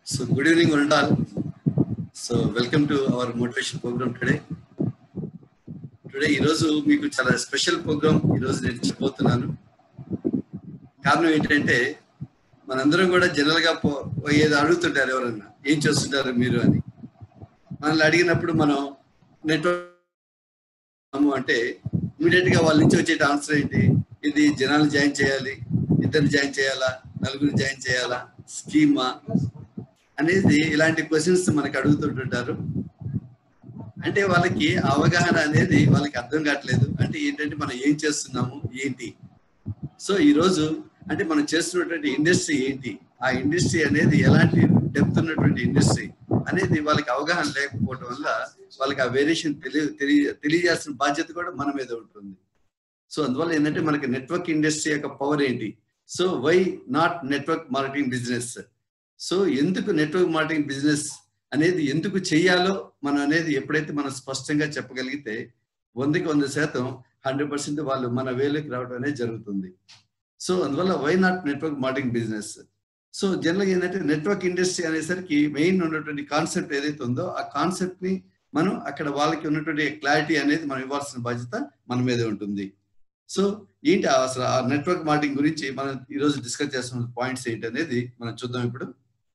So good evening, one and all. So welcome to our motivation program today. Today ఈరోజు మీకు చాలా special programme ఈరోజు నేను చెప్పబోతున్నాను కారణం ఏంటంటే మనందరం కూడా జనరల్ గా పో- ఏదో అడుగుతుంటారు ఎవరన్నా ఏం చేస్తుంటారు మీరు అని మనల్ని అడిగినప్పుడు మనం నెట్వర్క్ అంటే ఇమీడియట్ గా వాళ్ళ నుంచి వచ్చే ఆన్సర్ ఏంటి ఇది జనాలు జాయిన్ చేయాలి ఇద్దరు జాయిన్ చేయాలా నలుగురు జాయిన్ చేయాలా స్కీమా అనేది ఇలాంటి క్వశ్చన్స్ మనకు అడుగుతుంటుంటారు అంటే వాళ్ళకి అవగాహన అనేది వాళ్ళకి అర్థం కావట్లేదు అంటే ఏంటంటే మనం ఏం చేస్తున్నాము ఏంటి సో ఈ రోజు అంటే మనం చేస్తున్నటువంటి ఇండస్ట్రీ ఏంటి ఆ ఇండస్ట్రీ అనేది ఎలాంటి డెప్త్ ఉన్నటువంటి ఇండస్ట్రీ అనేది వాళ్ళకి అవగాహన లేకపోవడం వల్ల వాళ్ళకి ఆ వేరియేషన్ తెలియ తెలియ తెలియజేయాల్సిన బాధ్యత కూడా మన మీద ఉంటుంది సో అందువల్ల ఏంటంటే మనకి నెట్వర్క్ ఇండస్ట్రీ యొక్క పవర్ ఏంటి so why not network marketing business so ఎందుకు నెట్వర్క్ మార్కెటింగ్ బిజినెస్ అనేది ఎందుకు చేయాలో మనం అనేది ఎప్పుడైతే మనం స్పష్టంగా చెప్పగలిగితే వందకి వంద శాతం హండ్రెడ్ పర్సెంట్ వాళ్ళు మన వేలోకి రావడం అనేది జరుగుతుంది సో అందువల్ల why not network marketing business so జనరల్గా ఏంటంటే నెట్వర్క్ ఇండస్ట్రీ అనేసరికి మెయిన్ ఉన్నటువంటి కాన్సెప్ట్ ఏదైతే ఉందో ఆ కాన్సెప్ట్ ని మనం అక్కడ వాళ్ళకి ఉన్నటువంటి క్లారిటీ అనేది మనం ఇవ్వాల్సిన బాధ్యత మన మీదే ఉంటుంది సో ఏంటి ఆ అసలు ఆ నెట్వర్క్ మార్కెటింగ్ గురించి మనం ఈరోజు డిస్కస్ చేస్తున్న పాయింట్స్ ఏంటి అనేది మనం చూద్దాం ఇప్పుడు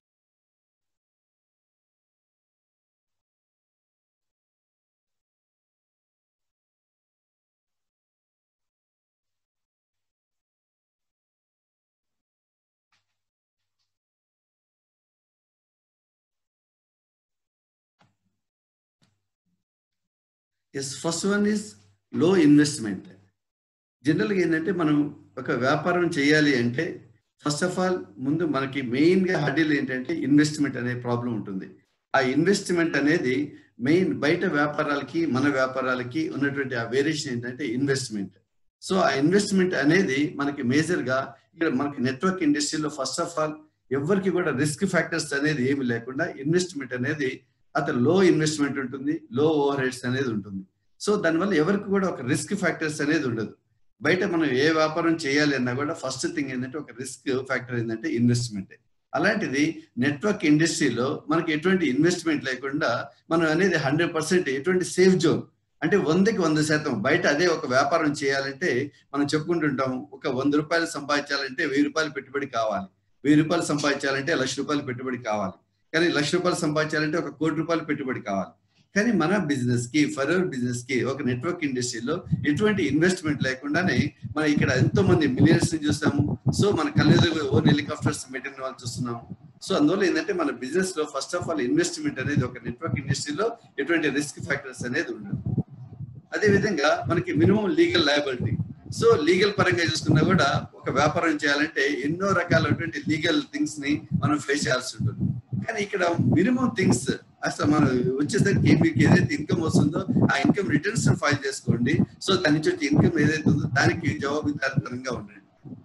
yes first one is low investment జనరల్గా ఏంటంటే మనం ఒక వ్యాపారం చేయాలి అంటే ఫస్ట్ ఆఫ్ ఆల్ ముందు మనకి మెయిన్ గా హడ్డీలు ఏంటంటే ఇన్వెస్ట్మెంట్ అనే ప్రాబ్లం ఉంటుంది ఆ ఇన్వెస్ట్మెంట్ అనేది మెయిన్ బయట వ్యాపారాలకి మన వ్యాపారాలకి ఉన్నటువంటి ఆ వేరియేషన్ ఏంటంటే ఇన్వెస్ట్మెంట్ సో ఆ ఇన్వెస్ట్మెంట్ అనేది మనకి మేజర్ గా ఇక్కడ మనకి నెట్వర్క్ ఇండస్ట్రీలో ఫస్ట్ ఆఫ్ ఆల్ ఎవరికి కూడా రిస్క్ ఫ్యాక్టర్స్ అనేది ఏమి లేకుండా ఇన్వెస్ట్మెంట్ అనేది అతను లో ఇన్వెస్ట్మెంట్ ఉంటుంది లో ఓవర్ హెడ్స్ అనేది ఉంటుంది సో దానివల్ల ఎవరికి కూడా ఒక రిస్క్ ఫ్యాక్టర్స్ అనేది ఉండదు బయట మనం ఏ వ్యాపారం చేయాలి అన్నా కూడా ఫస్ట్ థింగ్ ఏంటంటే ఒక రిస్క్ ఫ్యాక్టర్ ఏంటంటే ఇన్వెస్ట్మెంట్ అలాంటిది నెట్వర్క్ ఇండస్ట్రీలో మనకి ఎటువంటి ఇన్వెస్ట్మెంట్ లేకుండా మనం అనేది హండ్రెడ్ పర్సెంట్ ఎటువంటి సేఫ్ జోన్ అంటే వందకి వంద శాతం బయట అదే ఒక వ్యాపారం చేయాలంటే మనం చెప్పుకుంటుంటాం ఒక వంద రూపాయలు సంపాదించాలంటే వెయ్యి రూపాయలు పెట్టుబడి కావాలి వెయ్యి రూపాయలు సంపాదించాలంటే లక్ష రూపాయలు పెట్టుబడి కావాలి కానీ లక్ష రూపాయలు సంపాదించాలంటే ఒక కోటి రూపాయలు పెట్టుబడి కావాలి కానీ మన బిజినెస్ కి ఫర్వర్ బిజినెస్ కి ఒక నెట్వర్క్ ఇండస్ట్రీలో ఎటువంటి ఇన్వెస్ట్మెంట్ లేకుండానే మనం ఇక్కడ ఎంతో మంది మిలియన్స్ ని చూస్తాము సో మన కళ్ళు ఓన్ హెలికాప్టర్స్ మెటీరియల్ వాళ్ళు చూస్తున్నాము సో అందువల్ల ఏంటంటే మన బిజినెస్ లో ఫస్ట్ ఆఫ్ ఆల్ ఇన్వెస్ట్మెంట్ అనేది ఒక నెట్వర్క్ ఇండస్ట్రీలో ఎటువంటి రిస్క్ ఫ్యాక్టర్స్ అనేది ఉండదు అదే విధంగా మనకి minimum legal liability so legal పరంగా చూసుకున్నా కూడా ఒక వ్యాపారం చేయాలంటే ఎన్నో రకాలైనటువంటి లీగల్ థింగ్స్ ని మనం ఫేస్ చేయాల్సి ఉంటుంది కానీ ఇక్కడ మినిమం థింగ్స్ అసలు మనం వచ్చేసరికి మీకు ఏదైతే ఇన్కమ్ వస్తుందో ఆ ఇన్కమ్ రిటర్న్స్ ఫైల్ చేసుకోండి సో దాని నుంచి వచ్చే ఇన్కమ్ ఏదైతే ఉందో దానికి జవాబుదారితనంగా ఉండండి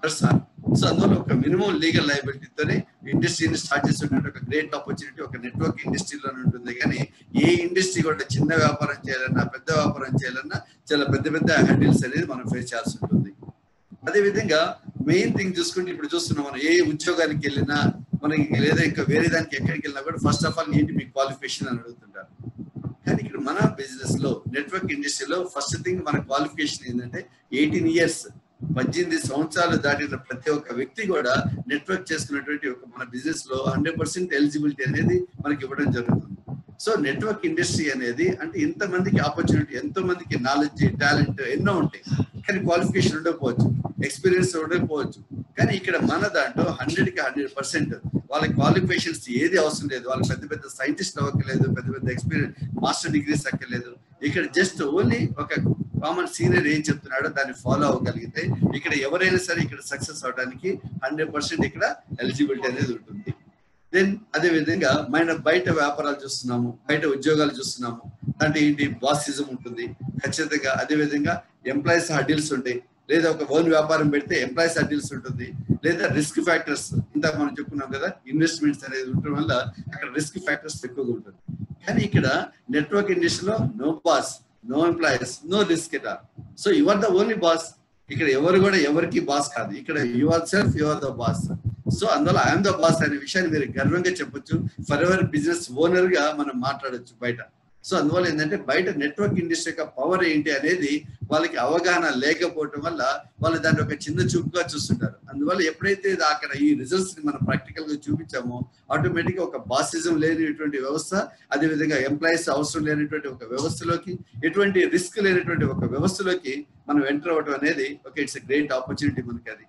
సో అందువల్ల ఒక మినిమం లీగల్ లయబిలిటీతోనే ఇండస్ట్రీని స్టార్ట్ చేసినటువంటి ఒక గ్రేట్ ఆపర్చునిటీ ఒక నెట్వర్క్ ఇండస్ట్రీలో ఉంటుంది కానీ ఏ ఇండస్ట్రీ కూడా చిన్న వ్యాపారం చేయాలన్నా పెద్ద వ్యాపారం చేయాలన్నా చాలా పెద్ద పెద్ద హ్యాండిల్స్ అనేది మనం ఫేస్ చేయాల్సి ఉంటుంది అదే విధంగా మెయిన్ థింగ్ చూసుకుంటే ఇప్పుడు చూస్తున్నాం మనం ఏ ఉద్యోగానికి వెళ్ళినా మనకి లేదా ఇంకా వేరే దానికి ఎక్కడికి వెళ్ళినా కూడా ఫస్ట్ ఆఫ్ ఆల్ ఏంటి మీ క్వాలిఫికేషన్ అని అడుగుతుంటారు కానీ ఇక్కడ మన బిజినెస్ లో నెట్వర్క్ ఇండస్ట్రీలో ఫస్ట్ థింగ్ మన క్వాలిఫికేషన్ ఏంటంటే ఎయిటీన్ ఇయర్స్ పద్దెనిమిది సంవత్సరాలు దాటిన ప్రతి ఒక్క వ్యక్తి కూడా నెట్వర్క్ చేసుకున్నటువంటి ఒక మన బిజినెస్ లో హండ్రెడ్ పర్సెంట్ ఎలిజిబిలిటీ అనేది మనకి ఇవ్వడం జరుగుతుంది సో నెట్వర్క్ ఇండస్ట్రీ అనేది అంటే ఇంత మందికి ఆపర్చునిటీ ఎంతో మందికి నాలెడ్జ్ టాలెంట్ ఎన్నో ఉంటాయి కానీ క్వాలిఫికేషన్ ఉండకపోవచ్చు ఎక్స్పీరియన్స్ ఉండకపోవచ్చు కానీ ఇక్కడ మన దాంట్లో హండ్రెడ్ కి హండ్రెడ్ పర్సెంట్ వాళ్ళ క్వాలిఫికేషన్స్ ఏది అవసరం లేదు వాళ్ళు పెద్ద పెద్ద సైంటిస్ట్ అవ్వక్కర్లేదు పెద్ద పెద్ద ఎక్స్పీరియన్స్ మాస్టర్ డిగ్రీస్ అక్కర్లేదు ఇక్కడ జస్ట్ ఓన్లీ ఒక కామన్ సీనియర్ ఏం చెప్తున్నాడో దాన్ని ఫాలో అవ్వగలిగితే ఇక్కడ ఎవరైనా సరే ఇక్కడ సక్సెస్ అవడానికి హండ్రెడ్ పర్సెంట్ ఇక్కడ ఎలిజిబిలిటీ అనేది ఉంటుంది దెన్ అదే విధంగా మన బయట వ్యాపారాలు చూస్తున్నాము బయట ఉద్యోగాలు చూస్తున్నాము అంటే ఏంటి బాసిజం ఉంటుంది ఖచ్చితంగా అదే విధంగా ఎంప్లాయీస్ హడ్డీల్స్ ఉంటాయి లేదా ఒక ఓన్ వ్యాపారం పెడితే ఎంప్లాయీస్ హడ్డీల్స్ ఉంటుంది లేదా రిస్క్ ఫ్యాక్టర్స్ ఇంత మనం చెప్పుకున్నాం కదా ఇన్వెస్ట్మెంట్స్ అనేది ఉండటం వల్ల అక్కడ రిస్క్ ఫ్యాక్టర్స్ ఎక్కువగా ఉంటుంది కానీ ఇక్కడ నెట్వర్క్ ఇండస్ట్రీలో no boss no employees no risk at so you are the only boss ఇక్కడ ఎవరు కూడా ఎవరికి బాస్ కాదు ఇక్కడ you are self you are the boss so అందువల్ల ఐఎమ్ ద బాస్ అనే విషయాన్ని మీరు గర్వంగా చెప్పొచ్చు ఫర్ ఎవర్ బిజినెస్ ఓనర్ గా మనం మాట్లాడొచ్చు బయట సో అందువల్ల ఏంటంటే బయట నెట్వర్క్ ఇండస్ట్రీ యొక్క పవర్ ఏంటి అనేది వాళ్ళకి అవగాహన లేకపోవటం వల్ల వాళ్ళు దాన్ని ఒక చిన్న చూపుగా చూస్తుంటారు అందువల్ల ఎప్పుడైతే ఇది అక్కడ ఈ రిజల్ట్స్ ని మనం ప్రాక్టికల్ గా చూపించామో ఆటోమేటిక్ గా ఒక బాసిజం లేనిటువంటి వ్యవస్థ అదే విధంగా ఎంప్లాయీస్ అవసరం లేనటువంటి ఒక వ్యవస్థలోకి ఎటువంటి రిస్క్ లేనటువంటి ఒక వ్యవస్థలోకి మనం ఎంటర్ అవ్వడం అనేది ఒక ఇట్స్ గ్రేట్ ఆపర్చునిటీ మనకి అది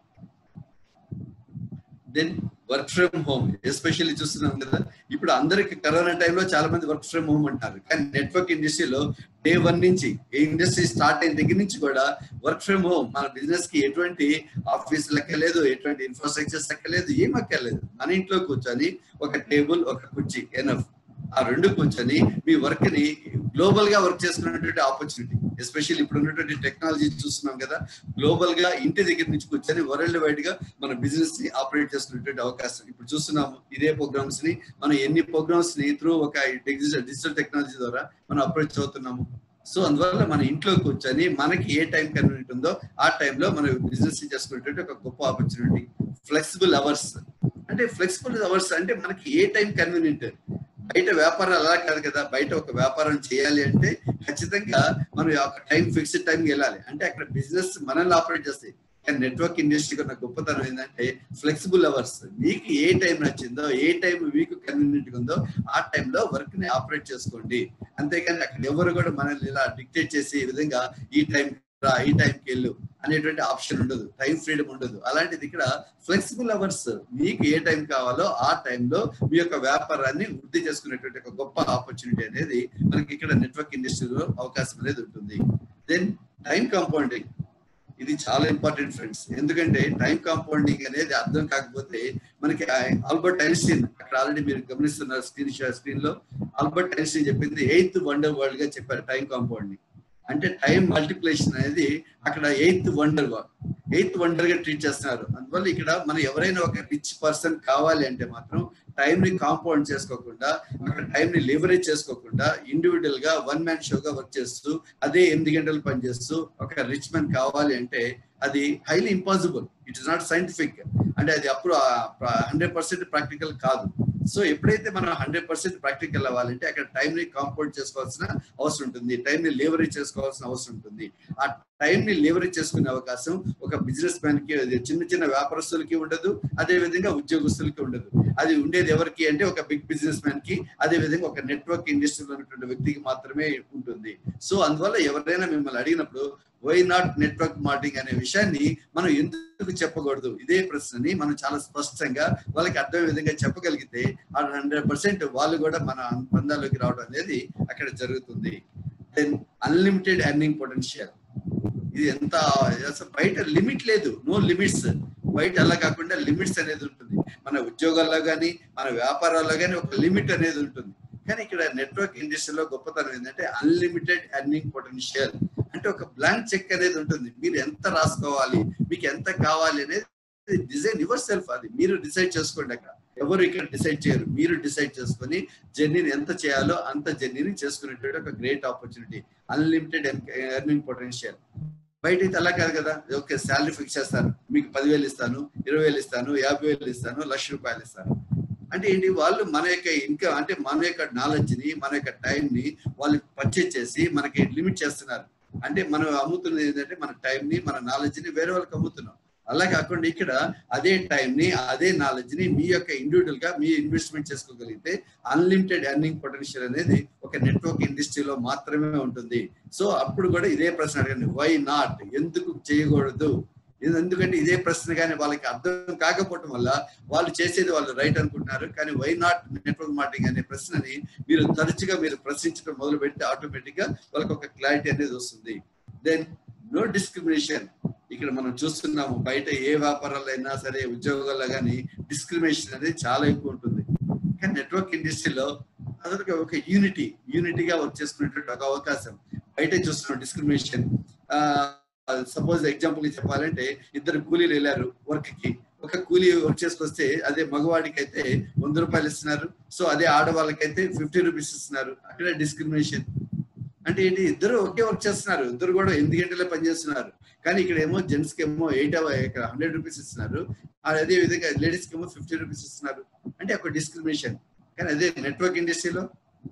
then work from home especially చూస్తున్నాం కదా ఇప్పుడు అందరికి కరోనా టైంలో చాలా మంది వర్క్ ఫ్రమ్ హోమ్ అంటారు కానీ నెట్వర్క్ ఇండస్ట్రీలో డే వన్ నుంచి ఈ ఇండస్ట్రీ స్టార్ట్ అయిన దగ్గర నుంచి కూడా వర్క్ ఫ్రమ్ హోమ్ మన బిజినెస్ కి ఎటువంటి ఆఫీస్ లెక్కలేదు ఎటువంటి ఇన్ఫ్రాస్ట్రక్చర్స్ లెక్కలేదు ఏం అక్కర్లేదు మన ఇంట్లో కూర్చొని ఒక టేబుల్ ఒక కుర్చీ ఎనఫ్ ఆ రెండు కూర్చొని మీ వర్క్ ని గ్లోబల్ గా వర్క్ చేసుకునేటువంటి ఆపర్చునిటీ ఎస్పెషల్లీ ఇప్పుడు ఉన్నటువంటి టెక్నాలజీ చూస్తున్నాం కదా గ్లోబల్ గా ఇంటి దగ్గర నుంచి కూర్చొని వరల్డ్ వైడ్ గా మన బిజినెస్ ని ఆపరేట్ చేసుకునేటువంటి అవకాశం ఇప్పుడు చూస్తున్నాము ఇదే ప్రోగ్రామ్స్ ని మనం ఎన్ని ప్రోగ్రామ్స్ ని త్రూ ఒక డిజిటల్ డిజిటల్ టెక్నాలజీ ద్వారా మనం అప్రోచ్ అవుతున్నాము సో అందువల్ల మన ఇంట్లో కూర్చొని మనకి ఏ టైం కన్వీనియంట్ ఉందో ఆ టైంలో మనం బిజినెస్ చేసుకునేటువంటి ఒక గొప్ప ఆపర్చునిటీ ఫ్లెక్సిబుల్ అవర్స్ అంటే ఫ్లెక్సిబుల్ అవర్స్ అంటే మనకి ఏ టైం కన్వీనియంట్ బయట వ్యాపారం అలా కాదు కదా బయట ఒక వ్యాపారం చేయాలి అంటే ఖచ్చితంగా మనం ఒక టైం ఫిక్స్డ్ టైం వెళ్ళాలి అంటే అక్కడ బిజినెస్ మనల్ని ఆపరేట్ చేస్తాయి కానీ నెట్వర్క్ ఇండస్ట్రీకి ఉన్న గొప్పతనం ఏంటంటే ఫ్లెక్సిబుల్ అవర్స్ మీకు ఏ టైం నచ్చిందో ఏ టైం మీకు కన్వీనియంట్ గా ఉందో ఆ టైంలో వర్క్ ని ఆపరేట్ చేసుకోండి అంతేకాని అక్కడ ఎవరు కూడా మనల్ని ఇలా డిక్టేట్ చేసి ఈ విధంగా ఈ టైం రా ఈ టైంకి వెళ్ళు అనేటువంటి ఆప్షన్ ఉండదు టైం ఫ్రీడమ్ ఉండదు అలాంటిది ఇక్కడ ఫ్లెక్సిబుల్ అవర్స్ మీకు ఏ టైం కావాలో ఆ టైంలో మీ యొక్క వ్యాపారాన్ని వృద్ధి చేసుకునేటువంటి ఒక గొప్ప ఆపర్చునిటీ అనేది మనకి ఇక్కడ నెట్వర్క్ ఇండస్ట్రీలో అవకాశం అనేది ఉంటుంది దెన్ టైం కాంపౌండింగ్ ఇది చాలా ఇంపార్టెంట్ ఫ్రెండ్స్ ఎందుకంటే టైం కాంపౌండింగ్ అనేది అర్థం కాకపోతే మనకి ఆల్బర్ట్ ఐన్స్టీన్ అక్కడ ఆల్రెడీ మీరు గమనిస్తున్నారు స్క్రీన్ స్క్రీన్ లో ఆల్బర్ట్ ఐన్స్టీన్ చెప్పింది ఎయిత్ వండర్ వరల్డ్ గా చెప్పారు టైం కాంపౌండింగ్ అంటే టైం మల్టిప్లికేషన్ అనేది అక్కడ ఎయిత్ వండర్ ఎయిత్ వండర్ గా ట్రీట్ చేస్తున్నారు అందువల్ల ఇక్కడ మనం ఎవరైనా ఒక రిచ్ పర్సన్ కావాలి అంటే మాత్రం టైం ని కాంపౌండ్ చేసుకోకుండా అక్కడ టైం ని లివరేజ్ చేసుకోకుండా ఇండివిజువల్ గా వన్ మ్యాన్ షోగా వర్క్ చేస్తూ అదే ఎనిమిది గంటలు పనిచేస్తూ ఒక రిచ్ మ్యాన్ కావాలి అంటే అది highly impossible it is not scientific అంటే అది అప్పుడు హండ్రెడ్ పర్సెంట్ ప్రాక్టికల్ కాదు సో ఎప్పుడైతే మనం హండ్రెడ్ పర్సెంట్ ప్రాక్టికల్ అవ్వాలంటే అక్కడ టైం ని కాంపౌండ్ చేసుకోవాల్సిన అవసరం ఉంటుంది టైం ని లేవరేజ్ చేసుకోవాల్సిన అవసరం ఉంటుంది ఆ టైం ని లేవరేజ్ చేసుకునే అవకాశం ఒక బిజినెస్ మ్యాన్ కి చిన్న చిన్న వ్యాపారస్తులకి ఉండదు అదే విధంగా ఉద్యోగస్తులకి ఉండదు అది ఉండేది ఎవరికి అంటే ఒక బిగ్ బిజినెస్ మ్యాన్ కి అదే విధంగా ఒక నెట్వర్క్ ఇండస్ట్రీలో ఉన్నటువంటి వ్యక్తికి మాత్రమే ఉంటుంది సో అందువల్ల ఎవరైనా మిమ్మల్ని అడిగినప్పుడు వై నాట్ నెట్వర్క్ మార్కెటింగ్ అనే విషయాన్ని మనం ఎందుకు చెప్పకూడదు ఇదే ప్రశ్నని మనం చాలా స్పష్టంగా వాళ్ళకి అర్థమయ్యే విధంగా చెప్పగలిగితే ఆ హండ్రెడ్ పర్సెంట్ వాళ్ళు కూడా మన పందాల్లోకి రావడం అనేది అక్కడ జరుగుతుంది దెన్ అన్లిమిటెడ్ ఎర్నింగ్ పొటెన్షియల్ ఇది ఎంత అసలు బయట లిమిట్ లేదు నో లిమిట్స్ బయట అలా కాకుండా లిమిట్స్ అనేది ఉంటుంది మన ఉద్యోగాల్లో కానీ మన వ్యాపారాల్లో కానీ ఒక లిమిట్ అనేది ఉంటుంది కానీ ఇక్కడ నెట్వర్క్ ఇండస్ట్రీలో గొప్పతనం ఏంటంటే అన్లిమిటెడ్ ఎర్నింగ్ పొటెన్షియల్ అంటే ఒక బ్లాంక్ చెక్ అనేది ఉంటుంది మీరు ఎంత రాసుకోవాలి మీకు ఎంత కావాలి అనేది డిజైన్ యువర్ సెల్ఫ్ అది మీరు డిసైడ్ చేసుకోండి అక్కడ ఎవరు ఇక్కడ డిసైడ్ చేయరు మీరు డిసైడ్ చేసుకుని జర్నీని ఎంత చేయాలో అంత జర్నీని చేసుకునేటువంటి ఒక great opportunity unlimited earning potential బయట అయితే అలా కాదు కదా ఓకే శాలరీ ఫిక్స్ చేస్తాను మీకు పదివేలు ఇస్తాను ఇరవై వేలు ఇస్తాను యాభై వేలు ఇస్తాను లక్ష రూపాయలు ఇస్తాను అంటే ఏంటి వాళ్ళు మన యొక్క ఇన్కమ్ అంటే మన యొక్క నాలెడ్జ్ ని మన యొక్క టైం ని వాళ్ళు పర్చేజ్ చేసి మనకి లిమిట్ చేస్తున్నారు అంటే మనం అమ్ముతున్నది ఏంటంటే మన టైం ని మన నాలెడ్జ్ ని వేరే వాళ్ళకి అమ్ముతున్నాం అలా కాకుండా ఇక్కడ అదే టైం ని అదే నాలెడ్జ్ ని మీ యొక్క ఇండివిజువల్ గా మీ ఇన్వెస్ట్మెంట్ చేసుకోగలిగితే అన్లిమిటెడ్ ఎర్నింగ్ పొటెన్షియల్ అనేది ఒక నెట్వర్క్ ఇండస్ట్రీలో మాత్రమే ఉంటుంది సో అప్పుడు కూడా ఇదే ప్రశ్న అడగండి వై నాట్ ఎందుకు చేయకూడదు ఎందుకంటే ఇదే ప్రశ్న కానీ వాళ్ళకి అర్థం కాకపోవటం వల్ల వాళ్ళు చేసేది వాళ్ళు రైట్ అనుకుంటున్నారు కానీ వై నాట్ నెట్వర్క్ మార్కెటింగ్ అనే ప్రశ్నని మీరు తరచుగా మీరు ప్రశ్నించడం మొదలు పెడితే ఆటోమేటిక్ గా వాళ్ళకి ఒక క్లారిటీ అనేది వస్తుంది దెన్ నో డిస్క్రిమినేషన్ ఇక్కడ మనం చూస్తున్నాము బయట ఏ వ్యాపారాలు అయినా సరే ఉద్యోగాల్లో కానీ డిస్క్రిమినేషన్ అనేది చాలా ఎక్కువ ఉంటుంది కానీ నెట్వర్క్ ఇండస్ట్రీలో అదొక ఒక యూనిటీ యూనిటీగా వర్క్ చేసుకునేటువంటి ఒక అవకాశం బయట చూస్తున్నాం డిస్క్రిమినేషన్ సపోజ్ ఎగ్జాంపుల్ చెప్పాలంటే ఇద్దరు కూలీలు వెళ్ళారు వర్క్ కి ఒక కూలీ వర్క్ చేసుకొస్తే అదే మగవాడికి అయితే వంద రూపాయలు ఇస్తున్నారు సో అదే ఆడవాళ్ళకైతే ఫిఫ్టీ రూపీస్ ఇస్తున్నారు అక్కడ డిస్క్రిమినేషన్ అంటే ఏంటి ఇద్దరు ఒకే వర్క్ చేస్తున్నారు ఇద్దరు కూడా ఎనిమిది గంటలే పనిచేస్తున్నారు కానీ ఇక్కడ ఏమో జెంట్స్ కి ఏమో ఎయిట్ ఇక్కడ హండ్రెడ్ రూపీస్ ఇస్తున్నారు అదే విధంగా లేడీస్ కి ఏమో ఫిఫ్టీ రూపీస్ ఇస్తున్నారు అంటే ఒక డిస్క్రిమినేషన్ కానీ అదే నెట్వర్క్ ఇండస్ట్రీలో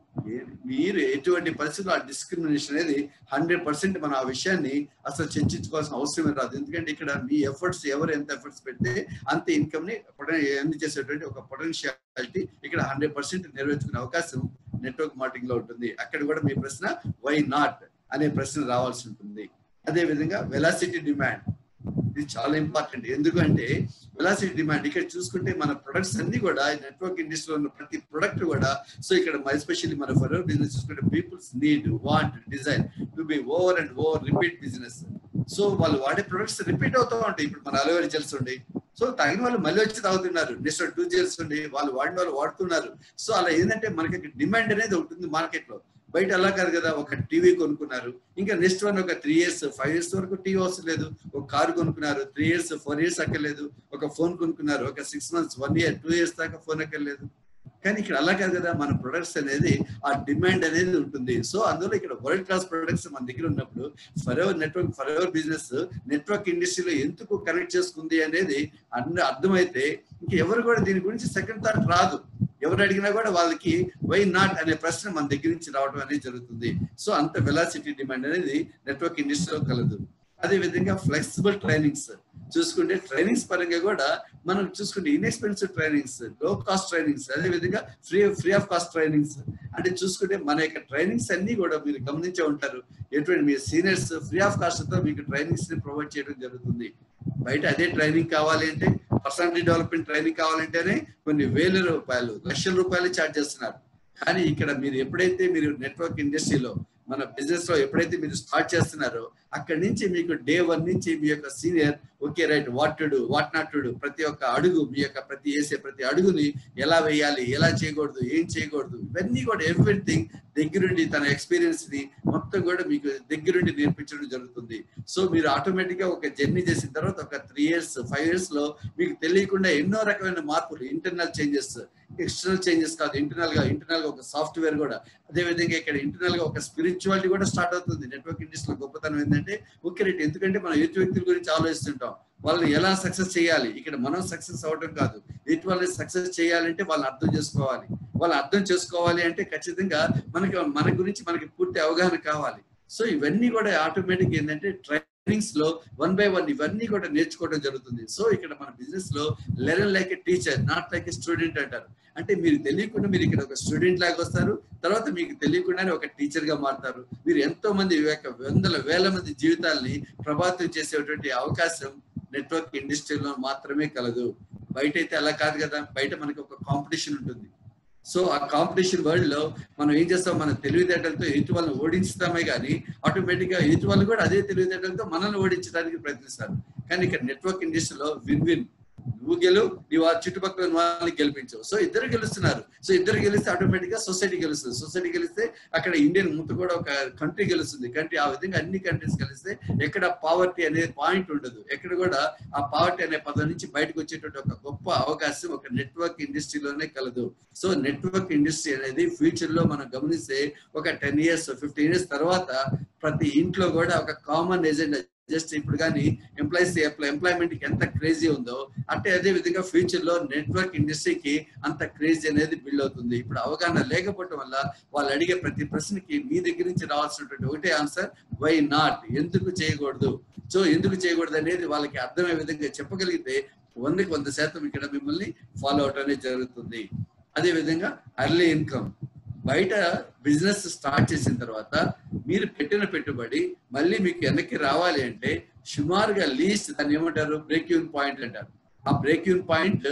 మీరు ఎటువంటి పరిస్థితుల్లో ఆ డిస్క్రిమినేషన్ అనేది హండ్రెడ్ పర్సెంట్ మనం ఆ విషయాన్ని అసలు చర్చించుకోవాల్సిన అవసరమే రాదు ఎందుకంటే ఇక్కడ మీ ఎఫర్ట్స్ ఎవరు ఎంత ఎఫర్ట్స్ పెడితే అంత ఇన్కమ్ ని ఎందు చేసేటువంటి ఒక పొటెన్షియాలిటీ ఇక్కడ హండ్రెడ్ పర్సెంట్ నెరవేర్చుకునే అవకాశం నెట్వర్క్ మార్కెటింగ్ లో ఉంటుంది అక్కడ కూడా మీ ప్రశ్న వై నాట్ అనే ప్రశ్న రావాల్సి ఉంటుంది అదే విధంగా వెలాసిటీ డిమాండ్ ఇది చాలా ఇంపార్టెంట్ ఎందుకంటే వెలాసిటీ డిమాండ్ ఇక్కడ చూసుకుంటే మన ప్రొడక్ట్స్ అన్ని కూడా నెట్వర్క్ ఇండస్ట్రీలో ఉన్న ప్రతి ప్రొడక్ట్ కూడా సో ఇక్కడ ఎస్పెషల్లీ మన ఫర్ బిజినెస్ చూసుకుంటే peoples need want design to be over and over repeat business so వాళ్ళు వాడే ప్రొడక్ట్స్ రిపీట్ అవుతూ ఉంటాయి ఇప్పుడు మన అలోవేరా జెల్స్ ఉండి సో తాగిన వాళ్ళు మళ్ళీ వచ్చి తాగుతున్నారు నెక్స్ట్ టూ జెల్స్ ఉండి వాళ్ళు వాడిన వాళ్ళు వాడుతున్నారు సో అలా ఏంటంటే మనకి డిమాండ్ అనేది ఉంటుంది మార్కెట్ లో బయట అలా కాదు కదా ఒక టీవీ కొనుక్కున్నారు ఇంకా నెక్స్ట్ వన్ ఒక త్రీ ఇయర్స్ ఫైవ్ ఇయర్స్ వరకు టీవీ అవసరం లేదు ఒక కారు కొనుక్కున్నారు త్రీ ఇయర్స్ ఫోర్ ఇయర్స్ అక్కర్లేదు ఒక ఫోన్ కొనుక్కున్నారు ఒక six months one year two years దాకా ఫోన్ అక్కర్లేదు కానీ ఇక్కడ అలా కాదు కదా మన ప్రొడక్ట్స్ అనేది ఆ డిమాండ్ అనేది ఉంటుంది సో అందులో ఇక్కడ వరల్డ్ క్లాస్ ప్రొడక్ట్స్ మన దగ్గర ఉన్నప్పుడు forever network forever business network ఇండస్ట్రీలో ఎందుకు కనెక్ట్ చేసుకుంది అనేది అన్ని అర్థమైతే ఇంక ఎవరు కూడా దీని గురించి సెకండ్ థాట్ రాదు ఎవరు అడిగినా కూడా వాళ్ళకి వై నాట్ అనే ప్రశ్న మన దగ్గర నుంచి రావడం అనేది జరుగుతుంది సో అంత వెలాసిటీ డిమాండ్ అనేది నెట్వర్క్ ఇండస్ట్రీలో కలదు అదే విధంగా ఫ్లెక్సిబుల్ ట్రైనింగ్స్ చూసుకుంటే ట్రైనింగ్స్ పరంగా కూడా మనం చూసుకుంటే inexpensive trainings low cost trainings అదే విధంగా free free of cost trainings అంటే చూసుకుంటే మన యొక్క ట్రైనింగ్స్ అన్ని కూడా మీరు గమనించే ఉంటారు ఎటువంటి మీ సీనియర్స్ ఫ్రీ ఆఫ్ కాస్ట్ తో మీకు ట్రైనింగ్స్ ని ప్రొవైడ్ చేయడం జరుగుతుంది బయట అదే ట్రైనింగ్ కావాలి అంటే పర్సనాలిటీ డెవలప్మెంట్ ట్రైనింగ్ కావాలంటేనే కొన్ని వేల రూపాయలు లక్షల రూపాయలు ఛార్జ్ చేస్తున్నారు కానీ ఇక్కడ మీరు ఎప్పుడైతే మీరు నెట్వర్క్ ఇండస్ట్రీలో మన బిజినెస్ లో ఎప్పుడైతే మీరు స్టార్ట్ చేస్తున్నారో అక్కడి నుంచి మీకు డే వన్ నుంచి మీ యొక్క senior okay right what to do what not to do ప్రతి ఒక్క అడుగు మీ యొక్క ప్రతి వేసే ప్రతి అడుగుని ఎలా వేయాలి ఎలా చేయకూడదు ఏం చేయకూడదు ఇవన్నీ కూడా ఎవ్రీథింగ్ దగ్గరుండి తన ఎక్స్పీరియన్స్ ని మొత్తం కూడా మీకు దగ్గరుండి నేర్పించడం జరుగుతుంది సో మీరు ఆటోమేటిక్ గా ఒక జర్నీ చేసిన తర్వాత ఒక త్రీ ఇయర్స్ ఫైవ్ ఇయర్స్ లో మీకు తెలియకుండా ఎన్నో రకమైన మార్పులు ఇంటర్నల్ చేంజెస్ ఎక్స్టర్నల్ చేంజెస్ కాదు ఇంటర్నల్ గా ఇంటర్నల్ గా ఒక సాఫ్ట్వేర్ కూడా అదే విధంగా ఇక్కడ ఇంటర్నల్ గా ఒక స్పిరిచువాలిటీ కూడా స్టార్ట్ అవుతుంది నెట్వర్క్ ఇండస్ట్రీలో గొప్పతనం ఏంటంటే ఓకే రైట్ ఎందుకంటే మనం ఎదుటి వ్యక్తుల గురించి ఆలోచిస్తుంటాం వాళ్ళని ఎలా సక్సెస్ చేయాలి ఇక్కడ మనం సక్సెస్ అవడం కాదు ఎటు వాళ్ళని సక్సెస్ చేయాలంటే వాళ్ళని అర్థం చేసుకోవాలి వాళ్ళు అర్థం చేసుకోవాలి అంటే ఖచ్చితంగా మనకి మన గురించి మనకి పూర్తి అవగాహన కావాలి సో ఇవన్నీ కూడా ఆటోమేటిక్ ఏంటంటే ట్రైనింగ్స్ లో వన్ బై వన్ ఇవన్నీ కూడా నేర్చుకోవడం జరుగుతుంది సో ఇక్కడ మన బిజినెస్ లో learn like a teacher not like a student అంటారు అంటే మీరు తెలియకుండా మీరు ఇక్కడ ఒక స్టూడెంట్ లాగా వస్తారు తర్వాత మీకు తెలియకుండానే ఒక టీచర్ గా మారుతారు మీరు ఎంతో మంది యొక్క వందల వేల మంది జీవితాల్ని ప్రభావితం చేసేటువంటి అవకాశం నెట్వర్క్ ఇండస్ట్రీలో మాత్రమే కలదు బయట అయితే అలా కాదు కదా బయట మనకి ఒక కాంపిటీషన్ ఉంటుంది సో ఆ కాంపిటీషన్ వరల్డ్ లో మనం ఏం చేస్తాం మన తెలివితేటలతో ఎదుటి వాళ్ళని ఓడించుతామే కానీ ఆటోమేటిక్ గా ఎదుటి వాళ్ళు కూడా అదే తెలివితేటలతో మనల్ని ఓడించడానికి ప్రయత్నిస్తారు కానీ ఇక్కడ నెట్వర్క్ ఇండస్ట్రీలో విన్ విన్ నువ్వు గెలు నువ్వు ఆ చుట్టుపక్కల వాళ్ళని గెలిపించవు సో ఇద్దరు గెలుస్తున్నారు సో ఇద్దరు గెలిస్తే ఆటోమేటిక్ గా సొసైటీ గెలుస్తుంది సొసైటీ గెలిస్తే అక్కడ ఇండియన్ ముందు కూడా ఒక కంట్రీ గెలుస్తుంది కంట్రీ ఆ విధంగా అన్ని కంట్రీస్ గెలిస్తే ఎక్కడ పావర్టీ అనే పాయింట్ ఉండదు ఎక్కడ కూడా ఆ పావర్టీ అనే పదం నుంచి బయటకు వచ్చేటువంటి ఒక గొప్ప అవకాశం ఒక నెట్వర్క్ ఇండస్ట్రీలోనే కలదు సో నెట్వర్క్ ఇండస్ట్రీ అనేది ఫ్యూచర్ లో మనం గమనిస్తే ఒక టెన్ ఇయర్స్ ఫిఫ్టీన్ ఇయర్స్ తర్వాత ప్రతి ఇంట్లో కూడా ఒక కామన్ ఎజెండా జస్ట్ ఇప్పుడు కానీ ఎంప్లాయీస్ ఎంప్లాయ్మెంట్ కి ఎంత క్రేజీ ఉందో అంటే అదే విధంగా ఫ్యూచర్ లో నెట్వర్క్ ఇండస్ట్రీకి అంత క్రేజీ అనేది బిల్డ్ అవుతుంది ఇప్పుడు అవగాహన లేకపోవడం వల్ల వాళ్ళు అడిగే ప్రతి ప్రశ్నకి మీ దగ్గర నుంచి రావాల్సినటువంటి ఒకటే ఆన్సర్ వై నాట్ ఎందుకు చేయకూడదు సో ఎందుకు చేయకూడదు అనేది వాళ్ళకి అర్థమయ్యే విధంగా చెప్పగలిగితే వందకి వంద శాతం ఇక్కడ మిమ్మల్ని ఫాలో అవటం అనేది జరుగుతుంది అదే విధంగా అర్లీ ఇన్కమ్ బయట బిజినెస్ స్టార్ట్ చేసిన తర్వాత మీరు పెట్టిన పెట్టుబడి మళ్ళీ మీకు వెనక్కి రావాలి అంటే సుమారుగా లీస్ట్ దాన్ని ఏమంటారు బ్రేక్ యూన్ పాయింట్ అంటారు ఆ బ్రేక్ యూన్ పాయింట్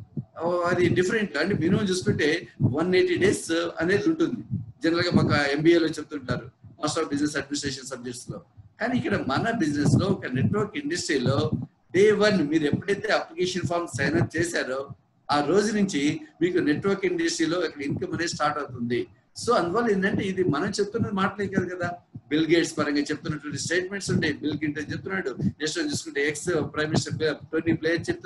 అది డిఫరెంట్ అంటే మినిమం చూసుకుంటే వన్ ఎయిటీ డేస్ అనేది ఉంటుంది జనరల్ గా మాకు ఎంబీఏలో చెప్తుంటారు master of business administration subjects లో కానీ ఇక్కడ మన బిజినెస్ లో ఒక నెట్వర్క్ ఇండస్ట్రీలో డే వన్ మీరు ఎప్పుడైతే అప్లికేషన్ ఫామ్ సైన్ అప్ చేశారో ఆ రోజు నుంచి మీకు నెట్వర్క్ ఇండస్ట్రీలో ఇక్కడ ఇన్కమ్ అనేది స్టార్ట్ అవుతుంది సో అందువల్ల ఏంటంటే ఇది మనం చెప్తున్నది మాటలే కాదు కదా బిల్ గేట్స్ పరంగా చెప్తున్నటువంటి స్టేట్మెంట్స్ ఉంటాయి బిల్ గింటన్ చెప్తున్నాడు నెక్స్ట్ చూసుకుంటే ex prime minister Tony Blair చెప్తున్నాడు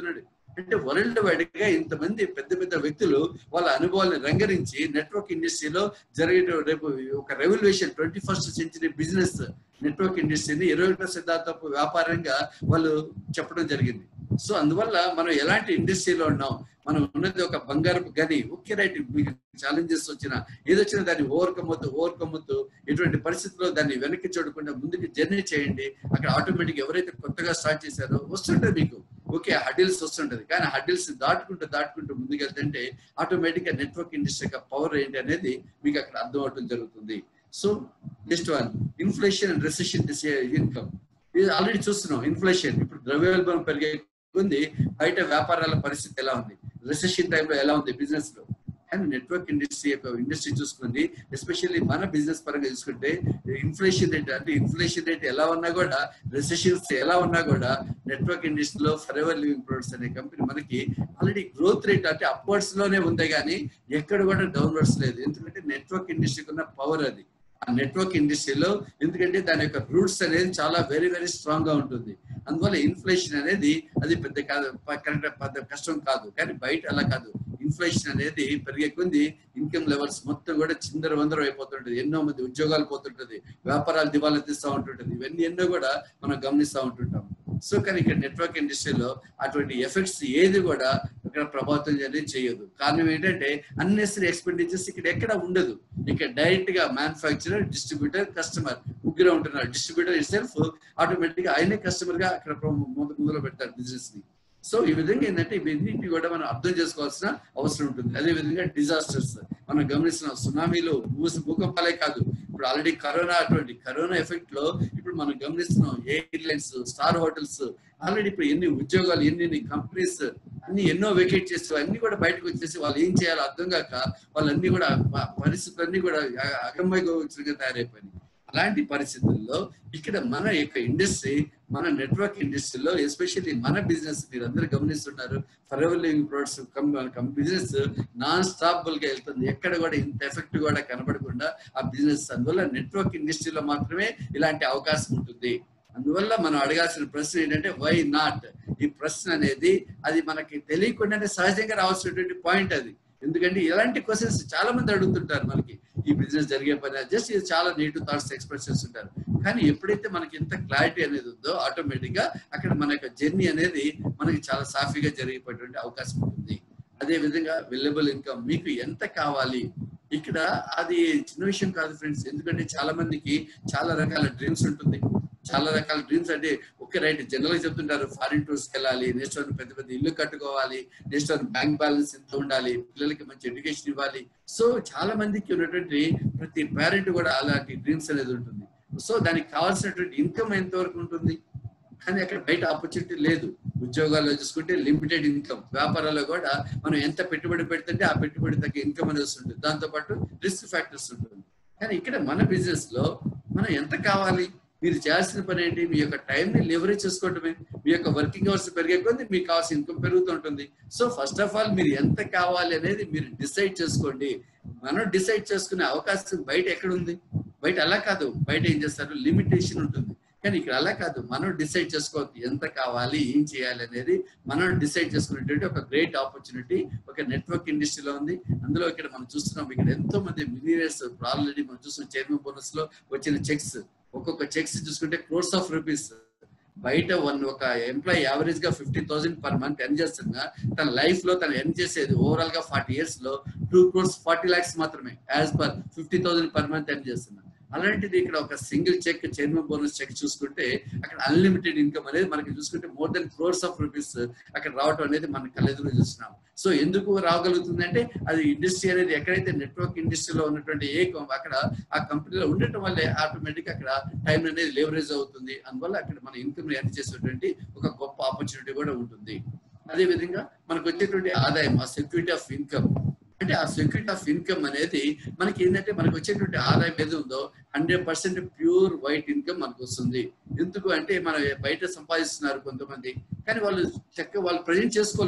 అంటే వరల్డ్ వైడ్ గా ఇంతమంది పెద్ద పెద్ద వ్యక్తులు వాళ్ళ అనుభవాలను రంగరించి నెట్వర్క్ ఇండస్ట్రీలో జరిగే రేపు ఒక revolution twenty first century business network ఇండస్ట్రీని ఇరవై ఒకటో శతాబ్దపు వ్యాపారంగా వాళ్ళు చెప్పడం జరిగింది సో అందువల్ల మనం ఎలాంటి ఇండస్ట్రీలో ఉన్నాం మనం ఉన్నది ఒక బంగారపు గని ఓకే రైట్ మీకు ఛాలెంజెస్ వచ్చినా ఏదొచ్చినా దాన్ని ఓవర్కమ్ అవుతూ ఓవర్కమ్ అవుతూ ఎటువంటి పరిస్థితుల్లో దాన్ని వెనక్కి చూడకుండా ముందుకు జర్నీ చేయండి అక్కడ ఆటోమేటిక్ ఎవరైతే కొత్తగా స్టార్ట్ చేశారో వస్తుంటది మీకు ఓకే హడిల్స్ వస్తుంటది కానీ హడిల్స్ దాటుకుంటూ దాటుకుంటూ ముందుకెళ్తుంటే ఆటోమేటిక్ గా నెట్వర్క్ ఇండస్ట్రీ యొక్క పవర్ ఏంటి అనేది మీకు అక్కడ అర్థం అవడం జరుగుతుంది so next one inflation and recession income ఇది ఆల్రెడీ చూస్తున్నాం ఇన్ఫ్లేషన్ ఇప్పుడు ద్రవ్యోల్బణం పెరిగే ఉంది బయట వ్యాపారాల పరిస్థితి ఎలా ఉంది రిసెషన్ టైంలో ఎలా ఉంది బిజినెస్ లో కానీ నెట్వర్క్ ఇండస్ట్రీ యొక్క ఇండస్ట్రీ చూసుకుంది ఎస్పెషల్లీ మన బిజినెస్ పరంగా చూసుకుంటే ఇన్ఫ్లేషన్ రేట్ అంటే ఇన్ఫ్లేషన్ రేట్ ఎలా ఉన్నా కూడా రెసెషన్స్ ఎలా ఉన్నా కూడా నెట్వర్క్ ఇండస్ట్రీలో ఫర్ ఎవర్ లివింగ్ ప్రొడక్ట్స్ అనే కంపెనీ మనకి ఆల్రెడీ గ్రోత్ రేట్ అంటే అప్వర్డ్స్ లోనే ఉంది కానీ ఎక్కడ కూడా డౌన్వర్డ్స్ లేదు ఎందుకంటే నెట్వర్క్ ఇండస్ట్రీకి ఉన్న పవర్ అది ఆ నెట్వర్క్ ఇండస్ట్రీలో ఎందుకంటే దాని యొక్క రూట్స్ అనేది చాలా వెరీ వెరీ స్ట్రాంగ్ గా ఉంటుంది అందువల్ల ఇన్ఫ్లేషన్ అనేది అది పెద్ద కాదు కరెక్ట్ పెద్ద కష్టం కాదు కానీ బయట అలా కాదు ఇన్ఫ్లేషన్ అనేది పెరిగే కొంది ఇన్కమ్ లెవెల్స్ మొత్తం కూడా చిందర వందరం అయిపోతుంటది ఎన్నో మంది ఉద్యోగాలు పోతుంటది వ్యాపారాలు దివాలా తీస్తూ ఉంటుంటది ఇవన్నీ ఎన్నో కూడా మనం గమనిస్తూ ఉంటుంటాం సో కానీ ఇక్కడ నెట్వర్క్ ఇండస్ట్రీలో అటువంటి ఎఫెక్ట్స్ ఏది కూడా ఇక్కడ ప్రభావితం అనేది చేయదు కారణం ఏంటంటే అన్నెసరీ ఎక్స్పెండిచర్స్ ఇక్కడ ఎక్కడ ఉండదు ఇక్కడ డైరెక్ట్ గా మ్యానుఫాక్చరర్ డిస్ట్రిబ్యూటర్ కస్టమర్ ముగ్గురు ఉంటున్నారు డిస్ట్రిబ్యూటర్ ఇట్ సెల్ఫ్ ఆటోమేటిక్ గా ఆయనే కస్టమర్ గా అక్కడ మొదలు పెడతారు బిజినెస్ ని సో ఈ విధంగా ఏంటంటే ఇవన్నింటినీ కూడా మనం అర్థం చేసుకోవాల్సిన అవసరం ఉంటుంది అదే విధంగా డిజాస్టర్స్ మనం గమనిస్తున్నాం సునామీలు భూసి భూకంపాలే కాదు ఇప్పుడు ఆల్రెడీ కరోనా అటువంటి కరోనా ఎఫెక్ట్ లో ఇప్పుడు మనం గమనిస్తున్నాం ఎయిర్లైన్స్ స్టార్ హోటల్స్ ఆల్రెడీ ఇప్పుడు ఎన్ని ఉద్యోగాలు ఎన్ని ఎన్ని కంపెనీస్ అన్ని ఎన్నో వెకేట్ చేసి అన్ని కూడా బయటకు వచ్చేసి వాళ్ళు ఏం చేయాలో అర్థం కాక వాళ్ళన్ని కూడా పరిస్థితులన్నీ కూడా అగమ్యగా తయారైపోయినాయి అలాంటి పరిస్థితుల్లో ఇక్కడ మన యొక్క ఇండస్ట్రీ మన నెట్వర్క్ ఇండస్ట్రీలో ఎస్పెషల్లీ మన బిజినెస్ మీరు అందరూ గమనిస్తున్నారు for ever living products business non stoppable గా వెళ్తుంది ఎక్కడ కూడా ఇంత ఎఫెక్ట్ కూడా కనబడకుండా ఆ బిజినెస్ అందువల్ల నెట్వర్క్ ఇండస్ట్రీలో మాత్రమే ఇలాంటి అవకాశం ఉంటుంది అందువల్ల మనం అడగాల్సిన ప్రశ్న ఏంటంటే వై నాట్ ఈ ప్రశ్న అనేది అది మనకి తెలియకుండానే సహజంగా రావాల్సినటువంటి పాయింట్ అది ఎందుకంటే ఇలాంటి క్వశ్చన్స్ చాలా మంది అడుగుతుంటారు మనకి ఈ బిజినెస్ జరిగే పని జస్ట్ ఇది చాలా నెగిటివ్ థాట్స్ ఎక్స్ప్రెస్ చేస్తుంటారు కానీ ఎప్పుడైతే మనకి ఇంత క్లారిటీ అనేది ఉందో ఆటోమేటిక్ గా అక్కడ మన యొక్క జర్నీ అనేది మనకి చాలా సాఫీగా జరిగేటటువంటి అవకాశం ఉంటుంది అదే విధంగా విల్లబుల్ ఇన్కమ్ మీకు ఎంత కావాలి ఇక్కడ అది చిన్న విషయం కాదు ఫ్రెండ్స్ ఎందుకంటే చాలా మందికి చాలా రకాల డ్రీమ్స్ ఉంటుంది చాలా రకాల డ్రీమ్స్ అంటే ఓకే రైట్ జనరల్ గా చెప్తుంటారు ఫారిన్ టూర్స్ కి వెళ్ళాలి నెక్స్ట్ వన్ పెద్ద పెద్ద ఇల్లు కట్టుకోవాలి నెక్స్ట్ వన్ బ్యాంక్ బ్యాలెన్స్ ఎంత ఉండాలి పిల్లలకి మంచి ఎడ్యుకేషన్ ఇవ్వాలి సో చాలా మందికి ఉన్నటువంటి ప్రతి పేరెంట్ కూడా అలాంటి డ్రీమ్స్ అనేది ఉంటుంది సో దానికి కావాల్సినటువంటి ఇన్కమ్ ఎంత వరకు ఉంటుంది కానీ అక్కడ బయట ఆపర్చునిటీ లేదు ఉద్యోగాల్లో చూసుకుంటే లిమిటెడ్ ఇన్కమ్ వ్యాపారాల్లో కూడా మనం ఎంత పెట్టుబడి పెడుతుంటే ఆ పెట్టుబడి తగ్గ ఇన్కమ్ అనేది వస్తుంది దాంతో పాటు రిస్క్ ఫ్యాక్టర్స్ ఉంటుంది కానీ ఇక్కడ మన బిజినెస్ లో మనం ఎంత కావాలి మీరు చేయాల్సిన పని ఏంటి మీ యొక్క టైంని లెవరేజ్ చేసుకోవటమే మీ యొక్క వర్కింగ్ అవర్స్ పెరిగే కొద్ది మీకు కావాల్సిన ఇన్కమ్ పెరుగుతుంటుంది సో ఫస్ట్ ఆఫ్ ఆల్ మీరు ఎంత కావాలి అనేది మీరు డిసైడ్ చేసుకోండి మనం డిసైడ్ చేసుకునే అవకాశం బయట ఎక్కడ ఉంది బయట అలా కాదు బయట ఏం చేస్తారు లిమిటేషన్ ఉంటుంది కానీ ఇక్కడ అలా కాదు మనం డిసైడ్ చేసుకోవద్దు ఎంత కావాలి ఏం చేయాలి అనేది మనం డిసైడ్ చేసుకునేటువంటి ఒక గ్రేట్ ఆపర్చునిటీ ఒక నెట్వర్క్ ఇండస్ట్రీలో ఉంది అందులో ఇక్కడ మనం చూస్తున్నాం ఇక్కడ ఎంతో మంది మిలియనర్స్ ఆల్రెడీ మనం చూస్తున్నాం చైర్మన్ బోనస్ లో వచ్చిన చెక్స్ ఒక్కొక్క చెక్స్ చూసుకుంటే క్రోర్స్ ఆఫ్ రూపీస్ బయట వన్ ఒక ఎంప్లాయీ యావరేజ్ గా fifty thousand per month earn చేస్తున్నా తన లైఫ్ లో తను ఎర్న్ చేసేది ఓవరాల్ గా ఫార్టీ ఇయర్స్ లో టూ క్రోర్స్ ఫార్టీ లాక్స్ మాత్రమే as per fifty thousand per month earn చేస్తున్నా అలాంటిది ఇక్కడ ఒక single cheque chairman bonus cheque చూసుకుంటే అక్కడ అన్లిమిటెడ్ ఇన్కమ్ అనేది మనకి చూసుకుంటే more than crores of rupees అక్కడ రావటం అనేది మనం కళ్ళెదురు చూస్తున్నాం సో ఎందుకు రాగలుగుతుంది అంటే అది ఇండస్ట్రీ అనేది ఎక్కడైతే నెట్వర్క్ ఇండస్ట్రీలో ఉన్నటువంటి ఏ అక్కడ ఆ కంపెనీలో ఉండటం వల్లే ఆటోమేటిక్ అక్కడ టైం అనేది లేవరేజ్ అవుతుంది అందువల్ల అక్కడ మన ఇన్కమ్ ఎర్న్ చేసేటువంటి ఒక గొప్ప ఆపర్చునిటీ కూడా ఉంటుంది అదే విధంగా మనకు వచ్చేటువంటి ఆదాయం ఆ సెక్యూరిటీ ఆఫ్ ఇన్కమ్ అంటే ఆ సెక్యూరిటీ ఆఫ్ ఇన్కమ్ అనేది మనకి ఏంటంటే మనకు వచ్చేటువంటి ఆదాయం ఏది ఉందో hundred percent pure white income మనకు వస్తుంది ఎందుకు అంటే మన బయట సంపాదిస్తున్నారు కొంతమంది కానీ వాళ్ళు చక్కగా వాళ్ళు ప్రజెంట్ చేసుకోలేరు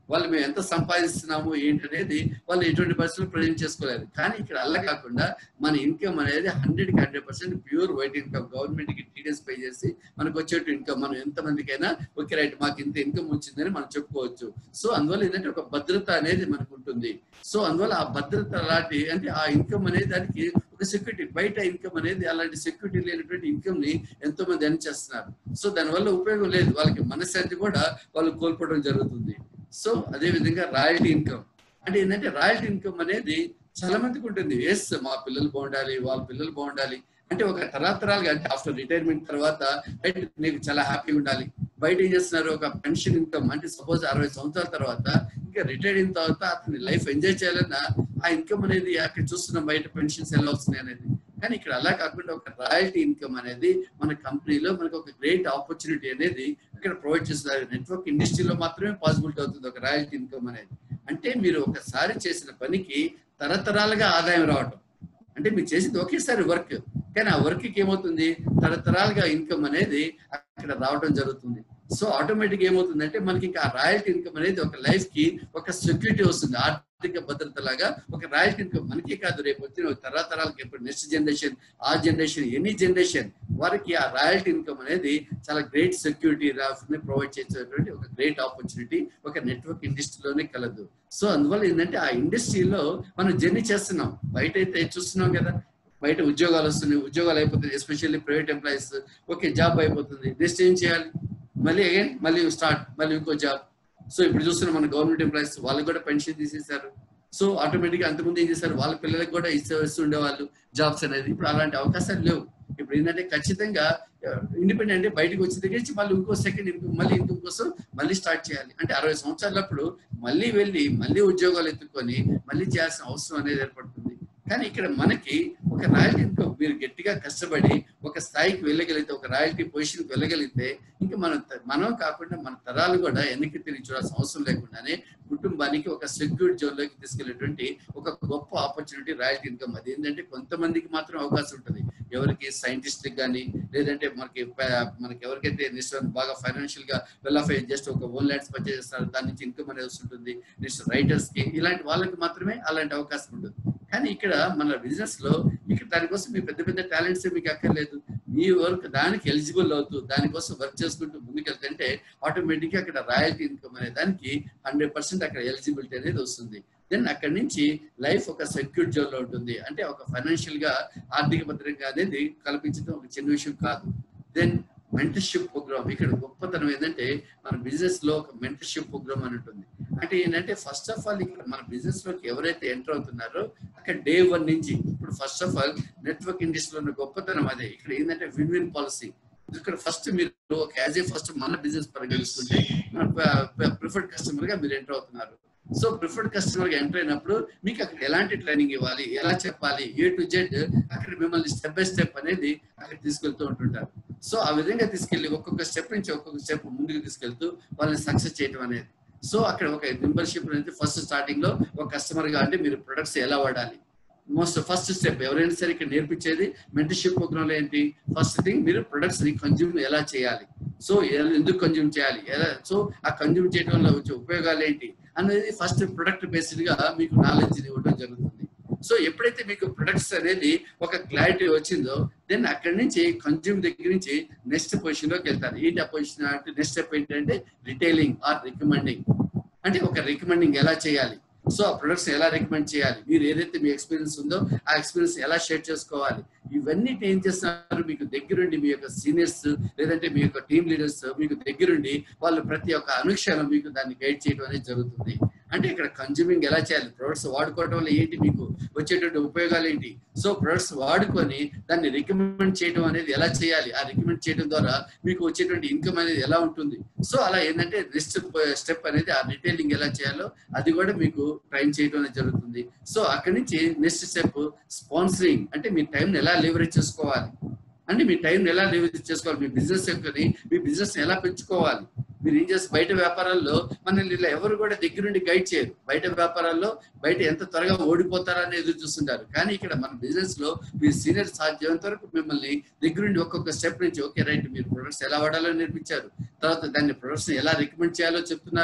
వాళ్ళు మేము ఎంత సంపాదిస్తున్నాము ఏంటి అనేది వాళ్ళు ఎటువంటి పరిస్థితులు ప్రజెంట్ చేసుకోలేదు కానీ ఇక్కడ అలా కాకుండా మన ఇన్కమ్ అనేది హండ్రెడ్ కి hundred percent pure white income government కి టీడీఎస్ పే చేసి మనకు వచ్చేట్టు ఇన్కమ్ మనం ఎంత మందికైనా ఓకే రైట్ మాకు ఇంత ఇన్కమ్ వచ్చిందని మనం చెప్పుకోవచ్చు సో అందువల్ల ఏంటంటే ఒక భద్రత అనేది మనకు ఉంటుంది సో అందువల్ల ఆ భద్రత లాంటి అంటే ఆ ఇన్కమ్ అనేది దానికి ఒక సెక్యూరిటీ బయట ఇన్కమ్ అనేది అలాంటి సెక్యూరిటీ లేనటువంటి ఇన్కమ్ ని ఎంతో మంది ఎర్న్ చేస్తున్నారు సో దానివల్ల ఉపయోగం లేదు వాళ్ళకి మనశ్శాంతి కూడా వాళ్ళు కోల్పోవడం జరుగుతుంది సో అదే విధంగా రాయల్టీ ఇన్కమ్ అంటే ఏంటంటే రాయల్టీ ఇన్కమ్ అనేది చాలా మందికి ఉంటుంది ఎస్ మా పిల్లలు బాగుండాలి వాళ్ళ పిల్లలు బాగుండాలి అంటే ఒక తరతరాలుగా అంటే ఆఫ్టర్ రిటైర్మెంట్ తర్వాత రైట్ నీకు చాలా హ్యాపీగా ఉండాలి బయట ఏం చేస్తున్నారు ఒక పెన్షన్ ఇన్కమ్ అంటే సపోజ్ అరవై సంవత్సరాల తర్వాత ఇంకా రిటైర్ అయిన తర్వాత అతని లైఫ్ ఎంజాయ్ చేయాలన్నా ఆ ఇన్కమ్ అనేది అక్కడ చూస్తున్నాం బయట పెన్షన్స్ ఎలా వస్తున్నాయి అనేది కానీ ఇక్కడ అలా కాకుండా ఒక రాయల్టీ ఇన్కమ్ అనేది మన కంపెనీలో మనకు ఒక గ్రేట్ ఆపర్చునిటీ అనేది ఇక్కడ ప్రొవైడ్ చేస్తున్నారు నెట్వర్క్ ఇండస్ట్రీలో మాత్రమే పాసిబిలిటీ అవుతుంది ఒక రాయల్టీ ఇన్కమ్ అనేది అంటే మీరు ఒకసారి చేసిన పనికి తరతరాలుగా ఆదాయం రావటం అంటే మీరు చేసింది ఒకేసారి వర్క్ కానీ ఆ వర్క్ కి ఏమవుతుంది తరతరాలుగా ఇన్కమ్ అనేది అక్కడ రావడం జరుగుతుంది సో ఆటోమేటిక్ ఏమవుతుందంటే మనకి ఇంకా ఆ రాయల్టీ ఇన్కమ్ అనేది ఒక లైఫ్ కి ఒక సెక్యూరిటీ వస్తుంది ఆర్థిక భద్రత లాగా ఒక రాయల్టీ ఇన్కమ్ మనకే కాదు రేపు వచ్చిన తరతరాలకి ఎప్పుడు నెక్స్ట్ జనరేషన్ ఆ జనరేషన్ ఎనీ జనరేషన్ వారికి ఆ రాయల్టీ ఇన్కమ్ అనేది చాలా గ్రేట్ సెక్యూరిటీ ప్రొవైడ్ చేసేటువంటి ఒక గ్రేట్ ఆపర్చునిటీ ఒక నెట్వర్క్ ఇండస్ట్రీలోనే కలదు సో అందువల్ల ఏంటంటే ఆ ఇండస్ట్రీలో మనం జర్నీ చేస్తున్నాం బయట అయితే చూస్తున్నాం కదా బయట ఉద్యోగాలు వస్తున్నాయి ఉద్యోగాలు అయిపోతుంది especially private employees okay job అయిపోతుంది నెక్స్ట్ ఏం చేయాలి మళ్ళీ అగైన్ మళ్ళీ స్టార్ట్ మళ్ళీ ఇంకో జాబ్ సో ఇప్పుడు చూస్తున్నాం మన గవర్నమెంట్ ఎంప్లాయీస్ వాళ్ళకి కూడా పెన్షన్ తీసేశారు సో ఆటోమేటిక్ గా అంతకుముందు ఏం చేశారు వాళ్ళ పిల్లలకు కూడా ఇస్తే వస్తుండే వాళ్ళు జాబ్స్ అనేది ఇప్పుడు అలాంటి అవకాశాలు లేవు ఇప్పుడు ఏంటంటే ఖచ్చితంగా ఇండిపెండెంట్ అంటే బయటకు వచ్చిన దగ్గర నుంచి మళ్ళీ ఇంకో సెకండ్ ఇన్కమ్ మళ్ళీ ఇన్కమ్ కోసం మళ్ళీ స్టార్ట్ చేయాలి అంటే అరవై సంవత్సరాలప్పుడు మళ్ళీ వెళ్ళి మళ్ళీ ఉద్యోగాలు ఎత్తుకొని మళ్ళీ చేయాల్సిన అవసరం అనేది ఏర్పడుతుంది కానీ ఇక్కడ మనకి ఒక రాయల్టీ ఇన్కమ్ మీరు గట్టిగా కష్టపడి ఒక స్థాయికి వెళ్ళగలిగితే ఒక రాయల్టీ పొజిషన్కి వెళ్ళగలిగితే ఇంకా మనం మనం కాకుండా మన తరాలు కూడా వెనక్కి తిరిగి చూడాల్సిన అవసరం లేకుండానే కుటుంబానికి ఒక సెక్యూర్ జోన్ లోకి తీసుకెళ్లేటువంటి ఒక గొప్ప ఆపర్చునిటీ రాయల్టీ ఇన్కమ్ అది ఏంటంటే కొంతమందికి మాత్రం అవకాశం ఉంటుంది ఎవరికి సైంటిస్ట్ కానీ లేదంటే మనకి మనకి ఎవరికైతే నిశ్చయం బాగా ఫైనాన్షియల్ గా వెల్ ఆఫ్ జస్ట్ ఒక ఓన్ ల్యాండ్స్ పర్చేస్ చేస్తారు దాని నుంచి ఇన్కమ్ అనేది వస్తుంటుంది నెక్స్ట్ రైటర్స్ కి ఇలాంటి వాళ్ళకి మాత్రమే అలాంటి అవకాశం ఉంటుంది కానీ ఇక్కడ మన బిజినెస్ లో ఇక్కడ దానికోసం మీ పెద్ద పెద్ద టాలెంట్స్ మీకు అక్కర్లేదు మీ వర్క్ దానికి ఎలిజిబుల్ అవుతూ దానికోసం వర్క్ చేసుకుంటూ ముందుకెళ్తుంటే ఆటోమేటిక్ గా అక్కడ రాయల్టీ ఇన్కమ్ అనే దానికి హండ్రెడ్ పర్సెంట్ అక్కడ ఎలిజిబిలిటీ అనేది వస్తుంది దెన్ అక్కడి నుంచి లైఫ్ ఒక సెక్యూర్ జోన్ లో ఉంటుంది అంటే ఒక ఫైనాన్షియల్ గా ఆర్థిక భద్రంగా అనేది కల్పించడం ఒక చిన్న విషయం కాదు దెన్ మెంటర్షిప్ ప్రోగ్రామ్ ఇక్కడ గొప్పతనం ఏంటంటే మన బిజినెస్ లో ఒక మెంటర్షిప్ ప్రోగ్రామ్ అని ఉంటుంది అంటే ఏంటంటే ఫస్ట్ ఆఫ్ ఆల్ ఇక్కడ మన బిజినెస్ లోకి ఎవరైతే ఎంటర్ అవుతున్నారో అక్కడ డే వన్ నుంచి ఇప్పుడు ఫస్ట్ ఆఫ్ ఆల్ నెట్వర్క్ ఇండస్ట్రీలో ఉన్న గొప్పతనం అదే ఇక్కడ ఏంటంటే విన్ విన్ పాలసీ ఇక్కడ ఫస్ట్ మీరు ఒక యాజ్ ఏ ఫస్ట్ మన బిజినెస్ పరంగా చూసుకుంటే ప్రిఫర్డ్ కస్టమర్ గా మీరు ఎంటర్ అవుతున్నారు సో ప్రిఫర్డ్ కస్టమర్ గా ఎంటర్ అయినప్పుడు మీకు అక్కడ ఎలాంటి ట్రైనింగ్ ఇవ్వాలి ఎలా చెప్పాలి ఏ టు జెడ్ అక్కడ మిమ్మల్ని స్టెప్ బై స్టెప్ అనేది అక్కడ తీసుకెళ్తూ ఉంటుంటారు సో ఆ విధంగా తీసుకెళ్లి ఒక్కొక్క స్టెప్ నుంచి ఒక్కొక్క స్టెప్ ముందుకు తీసుకెళ్తూ వాళ్ళని సక్సెస్ చేయడం అనేది సో అక్కడ ఒక మెంబర్షిప్ అనేది ఫస్ట్ స్టార్టింగ్ లో ఒక కస్టమర్ గా అంటే మీరు ప్రొడక్ట్స్ ఎలా వాడాలి మోస్ట్ ఫస్ట్ స్టెప్ ఎవరైనా సరే ఇక్కడ నేర్పించేది మెంటర్షిప్ ప్రోగ్రామ్ లో ఏంటి ఫస్ట్ థింగ్ మీరు ప్రొడక్ట్స్ ని కన్జ్యూమ్ ఎలా చేయాలి సో ఎందుకు కన్జ్యూమ్ చేయాలి ఎలా సో ఆ కన్జ్యూమ్ చేయడం వల్ల వచ్చే ఉపయోగాలు ఏంటి అనేది ఫస్ట్ ప్రొడక్ట్ బేస్డ్ గా మీకు నాలెడ్జ్ ఇవ్వడం జరుగుతుంది సో ఎప్పుడైతే మీకు ప్రొడక్ట్స్ అనేది ఒక క్లారిటీ వచ్చిందో దెన్ అక్కడి నుంచి కన్జ్యూమ్ దగ్గర నుంచి నెక్స్ట్ పొజిషన్ లోకి వెళ్తారు ఏంటి ఆ పొజిషన్ అంటే నెక్స్ట్ స్టెప్ ఏంటంటే రిటైలింగ్ ఆర్ రికమెండింగ్ అంటే ఒక రికమెండింగ్ ఎలా చేయాలి సో ఆ ప్రొడక్ట్స్ ఎలా రికమెండ్ చేయాలి మీరు ఏదైతే మీ ఎక్స్పీరియన్స్ ఉందో ఆ ఎక్స్పీరియన్స్ ఎలా షేర్ చేసుకోవాలి ఇవన్నీ ఏం చేస్తున్నారు మీకు దగ్గరుండి మీ యొక్క సీనియర్స్ లేదంటే మీ యొక్క టీమ్ లీడర్స్ మీకు దగ్గరుండి వాళ్ళు ప్రతి ఒక్క అనుక్షణం మీకు దాన్ని గైడ్ చేయడం అనేది జరుగుతుంది అంటే ఇక్కడ కన్జ్యూమింగ్ ఎలా చేయాలి ప్రొడక్ట్స్ వాడుకోవడం వల్ల ఏంటి మీకు వచ్చేటువంటి ఉపయోగాలు ఏంటి సో ప్రొడక్ట్స్ వాడుకొని దాన్ని రికమెండ్ చేయడం అనేది ఎలా చేయాలి ఆ రికమెండ్ చేయడం ద్వారా మీకు వచ్చేటువంటి ఇన్కమ్ అనేది ఎలా ఉంటుంది సో అలా ఏంటంటే నెక్స్ట్ స్టెప్ అనేది ఆ రిటైలింగ్ ఎలా చేయాలో అది కూడా మీకు ట్రైన్ చేయడం అనేది జరుగుతుంది సో అక్కడి నుంచి నెక్స్ట్ స్టెప్ స్పాన్సరింగ్ అంటే మీ టైం ఎలా లివరేజ్ చేసుకోవాలి అంటే మీ టైం ఎలా లివరేజ్ చేసుకోవాలి మీ బిజినెస్ యొక్కని మీ బిజినెస్ ఎలా పెంచుకోవాలి మీరు ఏం చేస్తే బయట వ్యాపారాల్లో మనల్ని ఇలా ఎవరు కూడా దగ్గరుండి గైడ్ చేయరు బయట వ్యాపారాల్లో బయట ఎంత త్వరగా ఓడిపోతారని ఎదురు చూస్తుంటారు కానీ ఇక్కడ మన బిజినెస్ లో మీ సీనియర్ సాధ్యమైనంత వరకు మిమ్మల్ని దగ్గరుండి ఒక్కొక్క స్టెప్ నుంచి ఓకే రైట్ మీరు ప్రొడక్ట్స్ ఎలా వాడాలో నేర్పించారు తర్వాత దాన్ని ప్రొడక్ట్స్ ఎలా రికమెండ్ చేయాలో చెప్తున్నారు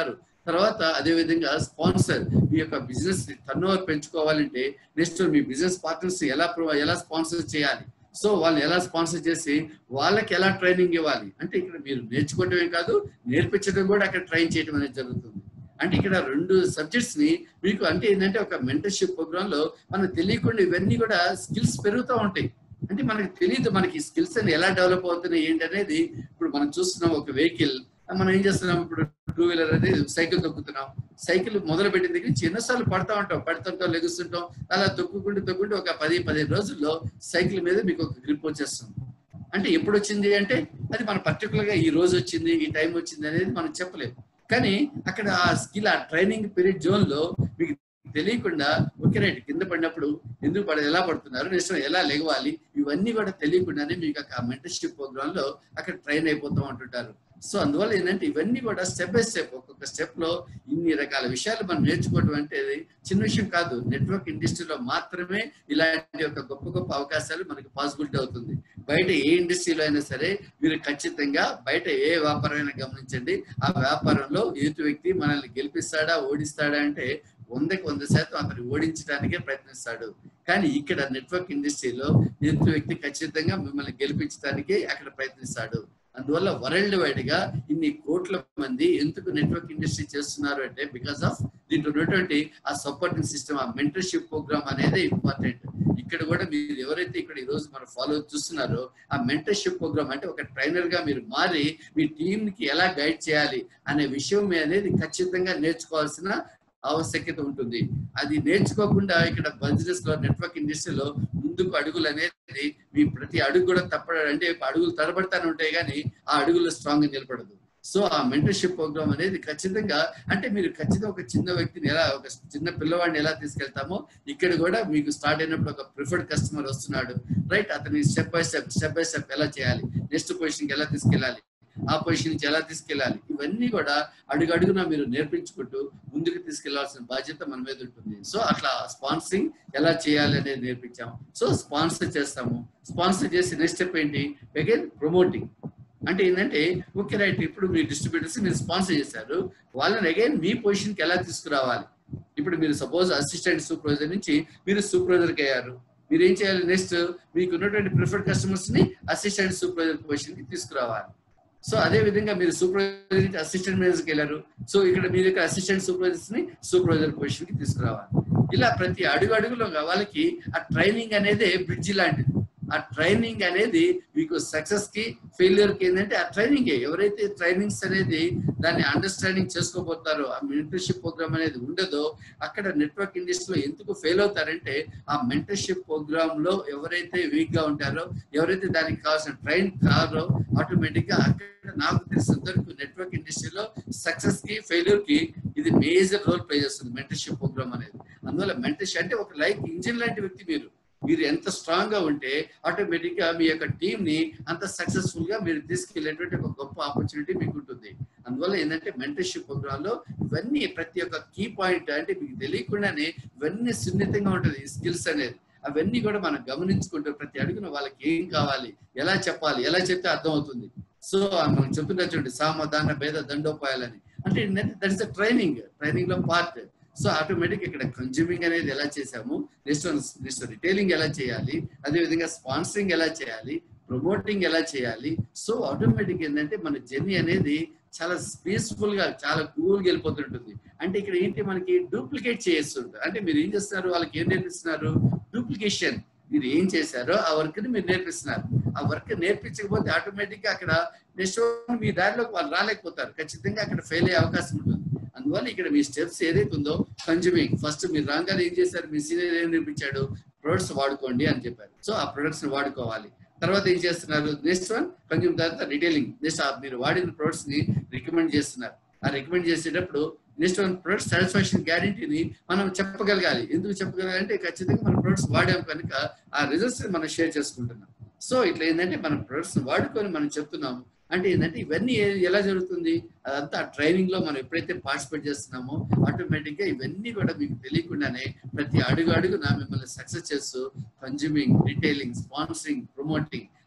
తర్వాత అదే విధంగా స్పాన్సర్ మీ యొక్క బిజినెస్ టర్న్ ఓవర్ పెంచుకోవాలంటే నెక్స్ట్ మీ బిజినెస్ పార్ట్నర్స్ ఎలా ప్రొ- ఎలా స్పాన్సర్ చేయాలి సో వాళ్ళు ఎలా స్పాన్సర్ చేసి వాళ్ళకి ఎలా ట్రైనింగ్ ఇవ్వాలి అంటే ఇక్కడ మీరు నేర్చుకోవటమే కాదు నేర్పించడం కూడా అక్కడ ట్రైన్ చేయడం అనేది జరుగుతుంది అంటే ఇక్కడ రెండు సబ్జెక్ట్స్ ని మీకు అంటే ఏంటంటే ఒక మెంటర్షిప్ ప్రోగ్రామ్ లో మనకు తెలియకుండా ఇవన్నీ కూడా స్కిల్స్ పెరుగుతూ ఉంటాయి అంటే మనకి తెలియదు మనకి స్కిల్స్ అని ఎలా డెవలప్ అవుతున్నాయి ఏంటి అనేది ఇప్పుడు మనం చూస్తున్నాం ఒక వెహికల్ మనం ఏం చేస్తున్నాం ఇప్పుడు టూ వీలర్ అనేది సైకిల్ తొక్కుతున్నాం సైకిల్ మొదలు పెట్టిన దగ్గర నుంచి ఎన్నోసార్లు పడతా ఉంటాం పడుతుంటాం లెగుస్తుంటాం అలా తొక్కుకుంటూ తొక్కుంటూ ఒక పది పదిహేను రోజుల్లో సైకిల్ మీద మీకు ఒక గ్రిప్ వచ్చేస్తుంది అంటే ఎప్పుడు వచ్చింది అంటే అది మన పర్టికులర్ గా ఈ రోజు వచ్చింది ఈ టైం వచ్చింది అనేది మనం చెప్పలేము కానీ అక్కడ ఆ స్కిల్ ఆ ట్రైనింగ్ పీరియడ్ జోన్ లో మీకు తెలియకుండా ఒకే రైట్ కింద పడినప్పుడు ఎందుకు పడ ఎలా పడుతున్నారు నెక్స్ట్ ఎలా లెగవాలి ఇవన్నీ కూడా తెలియకుండానే మీకు ఆ మెంటర్షిప్ ప్రోగ్రామ్ లో అక్కడ ట్రైన్ అయిపోతూ ఉంటుంటారు సో అందువల్ల ఏంటంటే ఇవన్నీ కూడా స్టెప్ బై స్టెప్ ఒక్కొక్క స్టెప్ లో ఇన్ని రకాల విషయాలు మనం నేర్చుకోవడం అంటే అది చిన్న విషయం కాదు నెట్వర్క్ ఇండస్ట్రీలో మాత్రమే ఇలాంటి ఒక గొప్ప గొప్ప అవకాశాలు మనకి పాసిబిలిటీ అవుతుంది బయట ఏ ఇండస్ట్రీలో అయినా సరే మీరు ఖచ్చితంగా బయట ఏ వ్యాపారమైనా గమనించండి ఆ వ్యాపారంలో ఎదుటి వ్యక్తి మనల్ని గెలిపిస్తాడా ఓడిస్తాడా అంటే వందకి వంద శాతం అతను ఓడించడానికే ప్రయత్నిస్తాడు కానీ ఇక్కడ నెట్వర్క్ ఇండస్ట్రీలో ఎదుటి వ్యక్తి ఖచ్చితంగా మిమ్మల్ని గెలిపించడానికే అక్కడ ప్రయత్నిస్తాడు అందువల్ల వరల్డ్ వైడ్ గా ఇన్ని కోట్ల మంది ఎందుకు నెట్వర్క్ ఇండస్ట్రీ చేస్తున్నారు అంటే బికాస్ ఆఫ్ దీంట్లో ఉన్నటువంటి ఆ సపోర్టింగ్ సిస్టమ్ ఆ మెంటర్షిప్ ప్రోగ్రామ్ అనేది ఇంపార్టెంట్ ఇక్కడ కూడా మీరు ఎవరైతే ఇక్కడ ఈ రోజు మనం ఫాలో చూస్తున్నారో ఆ మెంటర్షిప్ ప్రోగ్రామ్ అంటే ఒక ట్రైనర్ గా మీరు మారి మీ టీం కి ఎలా గైడ్ చేయాలి అనే విషయం అనేది ఖచ్చితంగా నేర్చుకోవాల్సిన ఆవశ్యకత ఉంటుంది అది నేర్చుకోకుండా ఇక్కడ బిజినెస్ లో నెట్వర్క్ ఇండస్ట్రీలో ముందుకు అడుగులు అనేది మీ ప్రతి అడుగు కూడా తప్ప అంటే అడుగులు తరబడతానే ఉంటాయి కానీ ఆ అడుగులు స్ట్రాంగ్ గా నిలబడదు సో ఆ మెంటర్షిప్ ప్రోగ్రామ్ అనేది ఖచ్చితంగా అంటే మీరు ఖచ్చితంగా ఒక చిన్న వ్యక్తిని ఎలా ఒక చిన్న పిల్లవాడిని ఎలా తీసుకెళ్తామో ఇక్కడ కూడా మీకు స్టార్ట్ అయినప్పుడు ఒక ప్రిఫర్డ్ కస్టమర్ వస్తున్నాడు రైట్ అతని step by step step by step ఎలా చేయాలి నెక్స్ట్ పొజిషన్కి ఎలా తీసుకెళ్ళాలి ఆ పొజిషన్ నుంచి ఎలా తీసుకెళ్ళాలి ఇవన్నీ కూడా అడుగు అడుగున మీరు నేర్పించుకుంటూ ముందుకు తీసుకెళ్లాల్సిన బాధ్యత మన మీద ఉంటుంది సో అట్లా స్పాన్సరింగ్ ఎలా చేయాలి అనేది నేర్పించాము సో స్పాన్సర్ చేస్తాము స్పాన్సర్ చేసి నెక్స్ట్ స్టెప్ ఏంటి అగైన్ ప్రమోటింగ్ అంటే ఏంటంటే ఓకే రైట్ ఇప్పుడు మీ డిస్ట్రిబ్యూటర్స్ మీరు స్పాన్సర్ చేశారు వాళ్ళని అగైన్ మీ పొజిషన్కి ఎలా తీసుకురావాలి ఇప్పుడు మీరు సపోజ్ అసిస్టెంట్ సూపర్వైజర్ నుంచి మీరు సూపర్వైజర్కి అయ్యారు మీరు ఏం చేయాలి నెక్స్ట్ మీకు ఉన్నటువంటి ప్రిఫర్డ్ కస్టమర్స్ ని అసిస్టెంట్ సూపర్వైజర్ పొజిషన్ కి తీసుకురావాలి సో అదే విధంగా మీరు సూపర్వైజర్ నుంచి అసిస్టెంట్ మేనేజర్కి వెళ్ళారు సో ఇక్కడ మీరు ఇక్కడ అసిస్టెంట్ సూపర్వైజర్స్ ని సూపర్వైజర్ పొజిషన్ కి తీసుకురావాలి ఇలా ప్రతి అడుగు అడుగులో వాళ్ళకి ఆ ట్రైనింగ్ అనేది బ్రిడ్జి లాంటిది ఆ ట్రైనింగ్ అనేది మీకు సక్సెస్ కి ఫెయిల్యూర్ కి ఏంటంటే ఆ ట్రైనింగ్ ఎవరైతే ట్రైనింగ్స్ అనేది దాన్ని అండర్స్టాండింగ్ చేసుకోబోతారో ఆ మెంటర్షిప్ ప్రోగ్రామ్ అనేది ఉండదో అక్కడ నెట్వర్క్ ఇండస్ట్రీలో ఎందుకు ఫెయిల్ అవుతారంటే ఆ మెంటర్షిప్ ప్రోగ్రామ్ లో ఎవరైతే వీక్ గా ఉంటారో ఎవరైతే దానికి కావాల్సిన ట్రైన్ కారో ఆటోమేటిక్ గా అక్కడ నాకు తెలిసినంత వరకు నెట్వర్క్ ఇండస్ట్రీలో సక్సెస్ కి ఫెయిల్యూర్ కి ఇది మేజర్ రోల్ ప్లే చేస్తుంది మెంటర్షిప్ ప్రోగ్రామ్ అనేది అందువల్ల మెంటర్షిప్ అంటే ఒక లైక్ ఇంజిన్ లాంటి వ్యక్తి మీరు మీరు ఎంత స్ట్రాంగ్ గా ఉంటే ఆటోమేటిక్ గా మీ యొక్క టీం ని అంత సక్సెస్ఫుల్ గా మీరు తీసుకెళ్లేటువంటి ఒక గొప్ప ఆపర్చునిటీ మీకు ఉంటుంది అందువల్ల ఏంటంటే మెంటర్షిప్ ప్రోగ్రామ్ లో ఇవన్నీ ప్రతి ఒక్క కీ పాయింట్ అంటే మీకు తెలియకుండానే ఇవన్నీ సున్నితంగా ఉంటుంది ఈ స్కిల్స్ అనేది అవన్నీ కూడా మనం గమనించుకుంటూ ప్రతి అడుగున వాళ్ళకి ఏం కావాలి ఎలా చెప్పాలి ఎలా చెప్తే అర్థం అవుతుంది సో మనం చెప్తున్నా చూడండి సామ దాన భేద దండోపాయాలని అంటే that is the training training లో పార్ట్ సో ఆటోమేటిక్ ఇక్కడ కన్జ్యూమింగ్ అనేది ఎలా చేసాము నెక్స్ట్ నెక్స్ట్ రిటైలింగ్ ఎలా చేయాలి అదే విధంగా స్పాన్సరింగ్ ఎలా చేయాలి ప్రమోటింగ్ ఎలా చేయాలి సో ఆటోమేటిక్ ఏంటంటే మన జర్నీ అనేది చాలా పీస్ఫుల్ గా చాలా కూల్ గా వెళ్ళిపోతుంటుంది అంటే ఇక్కడ ఏంటి మనకి డూప్లికేట్ చేస్తుంటారు అంటే మీరు ఏం చేస్తున్నారు వాళ్ళకి ఏం నేర్పిస్తున్నారు డూప్లికేషన్ మీరు ఏం చేశారో ఆ వర్క్ ని మీరు నేర్పిస్తున్నారు ఆ వర్క్ నేర్పించకపోతే ఆటోమేటిక్ గా అక్కడ నెక్స్ట్ మీ దారిలోకి వాళ్ళు రాలేకపోతారు ఖచ్చితంగా అక్కడ ఫెయిల్ అయ్యే అవకాశం ఉంటుంది అందువల్ల ఇక్కడ మీ స్టెప్స్ ఏదైతే ఉందో కన్జ్యూమింగ్ ఫస్ట్ మీరు రాగానే ఏం చేశారు మీ సీనియర్ ఏం నేర్పించాడు ప్రొడక్ట్స్ వాడుకోండి అని చెప్పారు సో ఆ ప్రొడక్ట్స్ ని వాడుకోవాలి తర్వాత ఏం చేస్తున్నారు నెక్స్ట్ వన్ కన్జ్యూమ్ తర్వాత రిటైలింగ్ నెక్స్ట్ మీరు వాడిన ప్రొడక్ట్స్ ని రికమెండ్ చేస్తున్నారు ఆ రికమెండ్ చేసేటప్పుడు నెక్స్ట్ వన్ ప్రొడక్ట్ సాటిస్ఫాక్షన్ గ్యారంటీని మనం చెప్పగలగాలి ఎందుకు చెప్పగలగాలి అంటే ఖచ్చితంగా మన ప్రొడక్ట్స్ వాడాం కనుక ఆ రిజల్ట్స్ మనం షేర్ చేసుకుంటున్నాం సో ఇట్లా ఏంటంటే మనం ప్రొడక్ట్స్ వాడుకొని మనం చెప్తున్నాము అంటే ఏంటంటే ఇవన్నీ ఎలా జరుగుతుంది అదంతా ట్రైనింగ్ లో మనం ఎప్పుడైతే పార్టిసిపేట్ చేస్తున్నామో ఆటోమేటిక్ గా ఇవన్నీ కూడా మీకు తెలియకుండానే ప్రతి అడుగు అడుగు నా మిమ్మల్ని సక్సెస్ చేస్తూ కన్జ్యూమింగ్ రిటైలింగ్ స్పాన్సరింగ్ ప్రమోటింగ్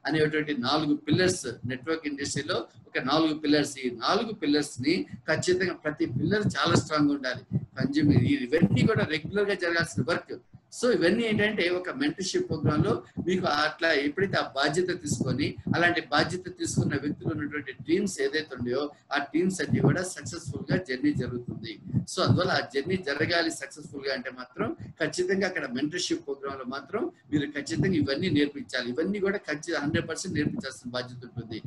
అనేటువంటి నాలుగు పిల్లర్స్ నెట్వర్క్ ఇండస్ట్రీలో ఒక నాలుగు పిల్లర్స్ ఈ నాలుగు పిల్లర్స్ ని ఖచ్చితంగా ప్రతి పిల్లర్ చాలా స్ట్రాంగ్ ఉండాలి కన్జ్యూమర్ ఇవన్నీ కూడా రెగ్యులర్ గా జరగాల్సిన వర్క్ సో ఇవన్నీ ఏంటంటే ఒక మెంటర్షిప్ ప్రోగ్రామ్ లో మీకు అట్లా ఎప్పుడైతే ఆ బాధ్యత తీసుకొని అలాంటి బాధ్యత తీసుకున్న వ్యక్తులు ఉన్నటువంటి టీమ్స్ ఏదైతే ఉన్నాయో ఆ టీమ్స్ అన్ని కూడా సక్సెస్ఫుల్ గా జర్నీ జరుగుతుంది సో అందువల్ల ఆ జర్నీ జరగాలి సక్సెస్ఫుల్ గా అంటే మాత్రం ఖచ్చితంగా అక్కడ మెంటర్షిప్ ప్రోగ్రామ్ లో మాత్రం మీరు ఖచ్చితంగా ఇవన్నీ నేర్పించాలి ఇవన్నీ కూడా ఖచ్చితంగా హండ్రెడ్ పర్సెంట్ నేర్పించాల్సిన బాధ్యత ఉంటుంది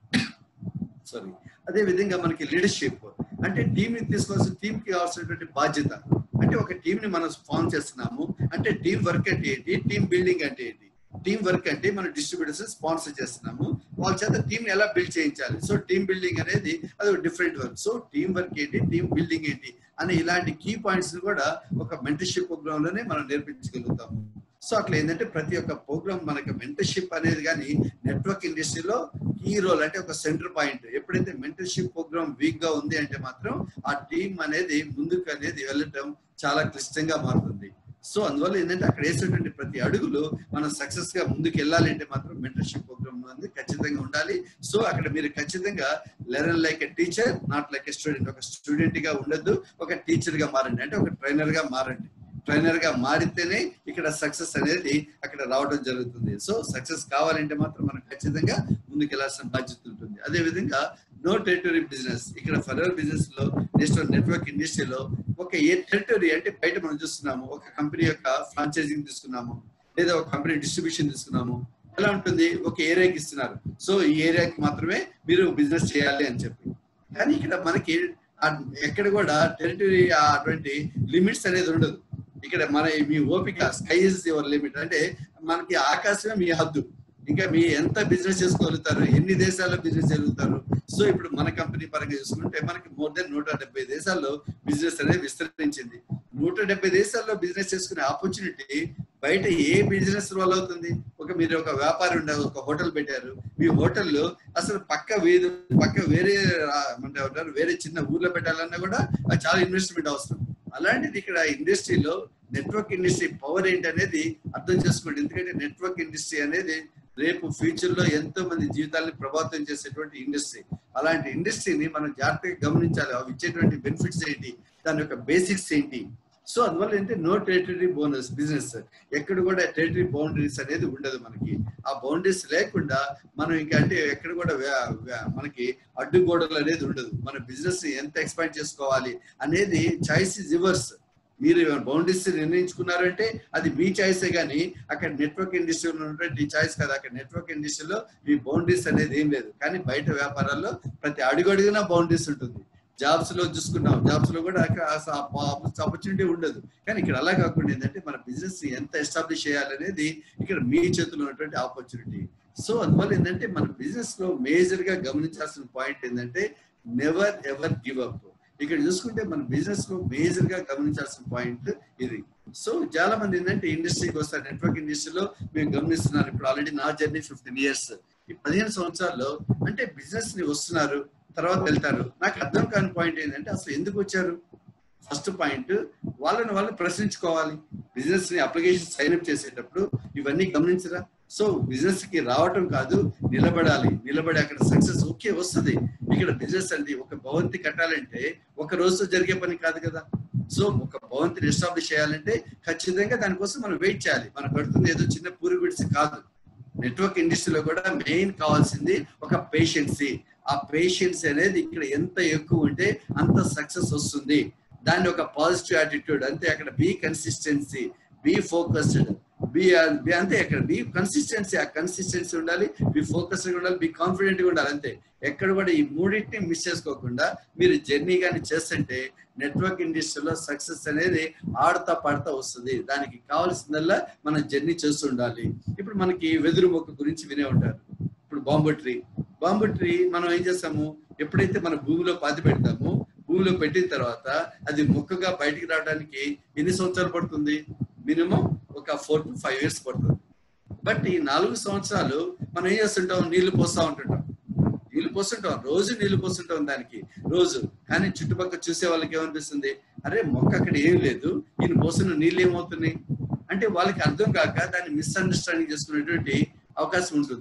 సారీ అదే విధంగా మనకి లీడర్షిప్ అంటే టీం ని తీసుకోవాల్సిన టీం కి కావాల్సినటువంటి బాధ్యత అంటే ఒక టీం ని మనం ఫామ్ చేస్తున్నాము అంటే టీం వర్క్ అంటే ఏంటి టీం బిల్డింగ్ అంటే ఏంటి టీం వర్క్ అంటే మనం డిస్ట్రిబ్యూటర్స్ స్పాన్సర్ చేస్తున్నాము వాళ్ళ చేత టీం ఎలా బిల్డ్ చేయించాలి సో టీం బిల్డింగ్ అనేది అది ఒక different work so team work ఏంటి టీం బిల్డింగ్ ఏంటి అనే ఇలాంటి కీ పాయింట్స్ కూడా ఒక మెంటర్షిప్ ప్రోగ్రామ్ లోనే మనం నేర్పించగలుగుతాము సో అట్లా ఏంటంటే ప్రతి ఒక్క ప్రోగ్రామ్ మనకి మెంటర్షిప్ అనేది కానీ నెట్వర్క్ ఇండస్ట్రీలో కీ రోల్ అంటే ఒక సెంటర్ పాయింట్ ఎప్పుడైతే మెంటర్షిప్ ప్రోగ్రామ్ వీక్ గా ఉంది అంటే మాత్రం ఆ టీం అనేది ముందుకు అనేది వెళ్ళటం చాలా క్లిష్టంగా మారుతుంది సో అందువల్ల ఏంటంటే అక్కడ వేసేటువంటి ప్రతి అడుగులు మనం సక్సెస్ గా ముందుకు వెళ్ళాలి అంటే మాత్రం మెంటర్షిప్ ప్రోగ్రామ్ అనేది ఖచ్చితంగా ఉండాలి సో అక్కడ మీరు ఖచ్చితంగా learn like a teacher not like a student ఒక స్టూడెంట్ గా ఉండొద్దు ఒక టీచర్ గా మారండి అంటే ఒక ట్రైనర్ గా మారండి ట్రైనర్ గా మారితేనే ఇక్కడ సక్సెస్ అనేది అక్కడ రావడం జరుగుతుంది సో సక్సెస్ కావాలంటే మాత్రం మనం ఖచ్చితంగా ముందుకు వెళ్ళాల్సిన బాధ్యత ఉంటుంది అదే విధంగా నో టెరిటరీ బిజినెస్ ఇక్కడ ఫర్దర్ బిజినెస్ లో నెక్స్ట్ నెట్వర్క్ ఇండస్ట్రీలో ఒక ఏ టెరిటరీ అంటే బయట మనం చూస్తున్నాము ఒక కంపెనీ యొక్క ఫ్రాంచైజింగ్ తీసుకున్నాము లేదా ఒక కంపెనీ డిస్ట్రిబ్యూషన్ తీసుకున్నాము ఎలా ఉంటుంది ఒక ఏరియాకి ఇస్తున్నారు సో ఈ ఏరియాకి మాత్రమే మీరు బిజినెస్ చేయాలి అని చెప్పి కానీ ఇక్కడ మనకి ఎక్కడ కూడా టెరిటరీ అటువంటి లిమిట్స్ అనేది ఉండదు ఇక్కడ మన మీ ఓపిక స్కై ఇస్ యువర్ లిమిట్ అంటే మనకి ఆకాశమే మీ హద్దు ఇంకా మీ ఎంత బిజినెస్ చేసుకోగలుగుతారు ఎన్ని దేశాల్లో బిజినెస్ జరుగుతారు సో ఇప్పుడు మన కంపెనీ పరంగా చూసుకుంటే మనకి మోర్ దెన్ నూట డెబ్బై దేశాల్లో బిజినెస్ అనేది విస్తరించింది నూట డెబ్బై దేశాల్లో బిజినెస్ చేసుకునే ఆపర్చునిటీ బయట ఏ బిజినెస్ వల్ల అవుతుంది ఒక మీరు ఒక వ్యాపారం ఉండే ఒక హోటల్ పెట్టారు మీ హోటల్లో అసలు పక్క వీధి పక్క వేరే అంటే వేరే చిన్న ఊర్లో పెట్టాలన్నా కూడా చాలా ఇన్వెస్ట్మెంట్ అవసరం అలాంటిది ఇక్కడ ఇండస్ట్రీలో నెట్వర్క్ ఇండస్ట్రీ పవర్ ఏంటి అనేది అర్థం చేసుకోండి ఎందుకంటే నెట్వర్క్ ఇండస్ట్రీ అనేది రేపు ఫ్యూచర్ లో ఎంతో మంది జీవితాలను ప్రభావితం చేసేటువంటి ఇండస్ట్రీ అలాంటి ఇండస్ట్రీని మనం జాగ్రత్తగా గమనించాలి అవి ఇచ్చేటువంటి బెనిఫిట్స్ ఏంటి దాని యొక్క బేసిక్స్ ఏంటి సో అందువల్ల ఏంటంటే నో టెరిటరీ బోనస్ బిజినెస్ ఎక్కడ కూడా టెరిటరీ బౌండరీస్ అనేది ఉండదు మనకి ఆ బౌండరీస్ లేకుండా మనం ఇంకా అంటే ఎక్కడ కూడా మనకి అడ్డుగోడలు అనేది ఉండదు మన బిజినెస్ ఎంత ఎక్స్పాండ్ చేసుకోవాలి అనేది చాయిస్ ఇస్ రివర్స్ మీరు బౌండరీస్ నిర్ణయించుకున్నారంటే అది మీ చాయిసే కానీ అక్కడ నెట్వర్క్ ఇండస్ట్రీలో ఉన్నటువంటి చాయిస్ కదా అక్కడ నెట్వర్క్ ఇండస్ట్రీలో ఈ బౌండరీస్ అనేది ఏం లేదు కానీ బయట వ్యాపారాల్లో ప్రతి అడుగు అడుగునా బౌండరీస్ ఉంటుంది జాబ్స్ లో చూసుకున్నాం జాబ్స్ లో కూడా ఆపర్చునిటీ ఉండదు కానీ ఇక్కడ అలా కాకుండా ఏంటంటే మన బిజినెస్ ఎంత ఎస్టాబ్లిష్ చేయాలనేది ఇక్కడ మీ చేతిలో ఉన్నటువంటి ఆపర్చునిటీ సో అందువల్ల ఏంటంటే మన బిజినెస్ లో మేజర్ గా గమనించాల్సిన పాయింట్ ఏంటంటే నెవర్ ఎవర్ గివ్ అప్ ఇక్కడ చూసుకుంటే మన బిజినెస్ లో మేజర్ గా గమనించాల్సిన పాయింట్ ఇది సో చాలా మంది ఏంటంటే ఇండస్ట్రీకి వస్తారు నెట్వర్క్ ఇండస్ట్రీలో మేము గమనిస్తున్నారు ఇప్పుడు ఆల్రెడీ నా జర్నీ ఫిఫ్టీన్ ఇయర్స్ ఈ పదిహేను సంవత్సరాల్లో అంటే బిజినెస్ ని వస్తున్నారు తర్వాత వెళ్తారు నాకు అర్థం కాని పాయింట్ ఏంటంటే అసలు ఎందుకు వచ్చారు ఫస్ట్ పాయింట్ వాళ్ళని వాళ్ళు ప్రశ్నించుకోవాలి బిజినెస్ ని అప్లికేషన్ సైన్ అప్ చేసేటప్పుడు ఇవన్నీ గమనించరా సో బిజినెస్ కి రావటం కాదు నిలబడాలి నిలబడి అక్కడ సక్సెస్ ఓకే వస్తుంది ఇక్కడ బిజినెస్ అండి ఒక భవంతి కట్టాలంటే ఒక రోజుతో జరిగే పని కాదు కదా సో ఒక భవంతిని ఎస్టాబ్లిష్ చేయాలంటే ఖచ్చితంగా దానికోసం మనం వెయిట్ చేయాలి మనం కడుతుంది ఏదో చిన్న పూరి గుడిసి కాదు నెట్వర్క్ ఇండస్ట్రీలో కూడా మెయిన్ కావాల్సింది ఒక పేషెన్సీ ఆ పేషెన్స్ అనేది ఇక్కడ ఎంత ఎక్కువ ఉంటే అంత సక్సెస్ వస్తుంది దాన్ని ఒక పాజిటివ్ యాటిట్యూడ్ అంతే అక్కడ be consistency be focused be be అంతే అక్కడ బి కన్సిస్టెన్సీ ఆ కన్సిస్టెన్సీ ఉండాలి బి ఫోకస్డ్ ఉండాలి బి కాన్ఫిడెంట్ గా ఉండాలి అంతే ఎక్కడ కూడా ఈ మూడింటిని మిస్ చేసుకోకుండా మీరు జర్నీ కానీ చేస్తుంటే నెట్వర్క్ ఇండస్ట్రీలో సక్సెస్ అనేది ఆడతా పాడుతా వస్తుంది దానికి కావాల్సిందల్లా మనం జర్నీ చేస్తూ ఉండాలి ఇప్పుడు మనకి వెదురు మొక్క గురించి వినే ఉంటారు ఇప్పుడు బాంబు ట్రీ బాంబు ట్రీ మనం ఏం చేస్తాము ఎప్పుడైతే మన భూమిలో పాతి పెడతామో భూమిలో పెట్టిన తర్వాత అది మొక్కగా బయటికి రావడానికి ఎన్ని సంవత్సరాలు పడుతుంది మినిమం ఒక ఫోర్ టు ఫైవ్ ఇయర్స్ పడుతుంది బట్ ఈ నాలుగు సంవత్సరాలు మనం ఏం చేస్తుంటాం నీళ్లు పోస్తా ఉంటుంటాం నీళ్లు పోస్తుంటాం రోజు నీళ్లు పోస్తుంటాం దానికి రోజు కానీ చుట్టుపక్కల చూసే వాళ్ళకి ఏమనిపిస్తుంది అరే మొక్క అక్కడ ఏం లేదు ఈయన పోస్తున్న నీళ్ళు ఏమవుతున్నాయి అంటే వాళ్ళకి అర్థం కాక దాన్ని మిస్అండర్స్టాండింగ్ చేసుకునేటువంటి అవకాశం ఉంటుంది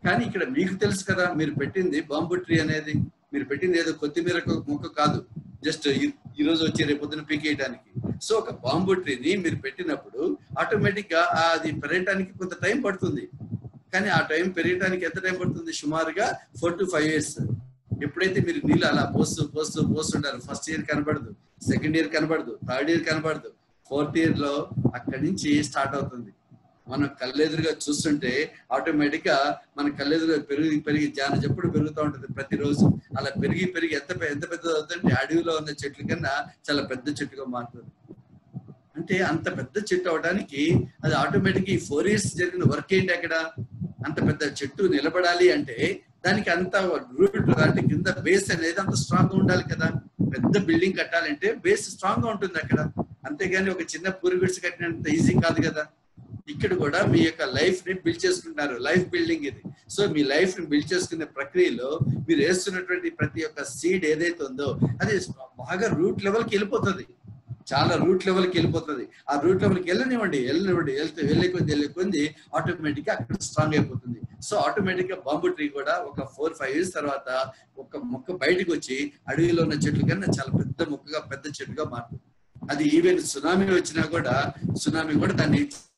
కానీ ఇక్కడ మీకు తెలుసు కదా మీరు పెట్టింది బాంబు ట్రీ అనేది మీరు పెట్టింది ఏదో కొత్తిమీర మొక్క కాదు జస్ట్ ఈ రోజు వచ్చి రేపు పొద్దున పీకేయడానికి సో ఒక బాంబు ట్రీని మీరు పెట్టినప్పుడు ఆటోమేటిక్ గా అది పెరగటానికి కొంత టైం పడుతుంది కానీ ఆ టైం పెరగడానికి ఎంత టైం పడుతుంది సుమారుగా ఫోర్ టు ఫైవ్ ఇయర్స్ ఎప్పుడైతే మీరు నీళ్ళు అలా పోస్తూ పోస్తూ పోస్తుంటారు ఫస్ట్ ఇయర్ కనబడదు సెకండ్ ఇయర్ కనబడదు థర్డ్ ఇయర్ కనబడదు ఫోర్త్ ఇయర్ లో అక్కడి నుంచి స్టార్ట్ అవుతుంది మనం కళ్ళెదురుగా చూస్తుంటే ఆటోమేటిక్ గా మన కళ్ళెదురుగా పెరిగి పెరిగి జాన చెప్పుడు పెరుగుతూ ఉంటుంది ప్రతిరోజు అలా పెరిగి పెరిగి ఎంత పె- ఎంత పెద్దది అవుతుంటే అడవిలో ఉన్న చెట్ల కన్నా చాలా పెద్ద చెట్టుగా మారుతుంది అంటే అంత పెద్ద చెట్టు అవడానికి అది ఆటోమేటిక్ ఈ ఫోర్ ఇయర్స్ జరిగిన వర్క్ ఏంటి అక్కడ అంత పెద్ద చెట్టు నిలబడాలి అంటే దానికి అంత రూట్ అంటే కింద బేస్ అనేది అంత స్ట్రాంగ్ గా ఉండాలి కదా పెద్ద బిల్డింగ్ కట్టాలంటే బేస్ స్ట్రాంగ్ గా ఉంటుంది అక్కడ అంతేగాని ఒక చిన్న పూరి గుడిసి కట్టినంత ఈజీ కాదు కదా ఇక్కడ కూడా మీ యొక్క లైఫ్ ని బిల్డ్ చేసుకుంటున్నారు లైఫ్ బిల్డింగ్ ఇది సో మీ లైఫ్ ని బిల్డ్ చేసుకునే ప్రక్రియలో మీరు వేస్తున్నటువంటి ప్రతి ఒక్క సీడ్ ఏదైతే ఉందో అది బాగా రూట్ లెవెల్ కి వెళ్ళిపోతుంది చాలా రూట్ లెవెల్ కి వెళ్ళిపోతుంది ఆ రూట్ లెవెల్ కి వెళ్ళనివ్వండి వెళ్ళనివ్వండి వెళ్తే వెళ్ళే కొద్ది వెళ్ళే కొద్ది ఆటోమేటిక్ గా అక్కడ స్ట్రాంగ్ అయిపోతుంది సో ఆటోమేటిక్ గా బాంబు ట్రీ కూడా ఒక ఫోర్ ఫైవ్ ఇయర్స్ తర్వాత ఒక మొక్క బయటకు వచ్చి అడవిలో ఉన్న చెట్లు కన్నా చాలా పెద్ద మొక్కగా పెద్ద చెట్టుగా మారుతుంది అది ఈవెన్ సునామీ వచ్చినా కూడా సునామీ కూడా దాన్ని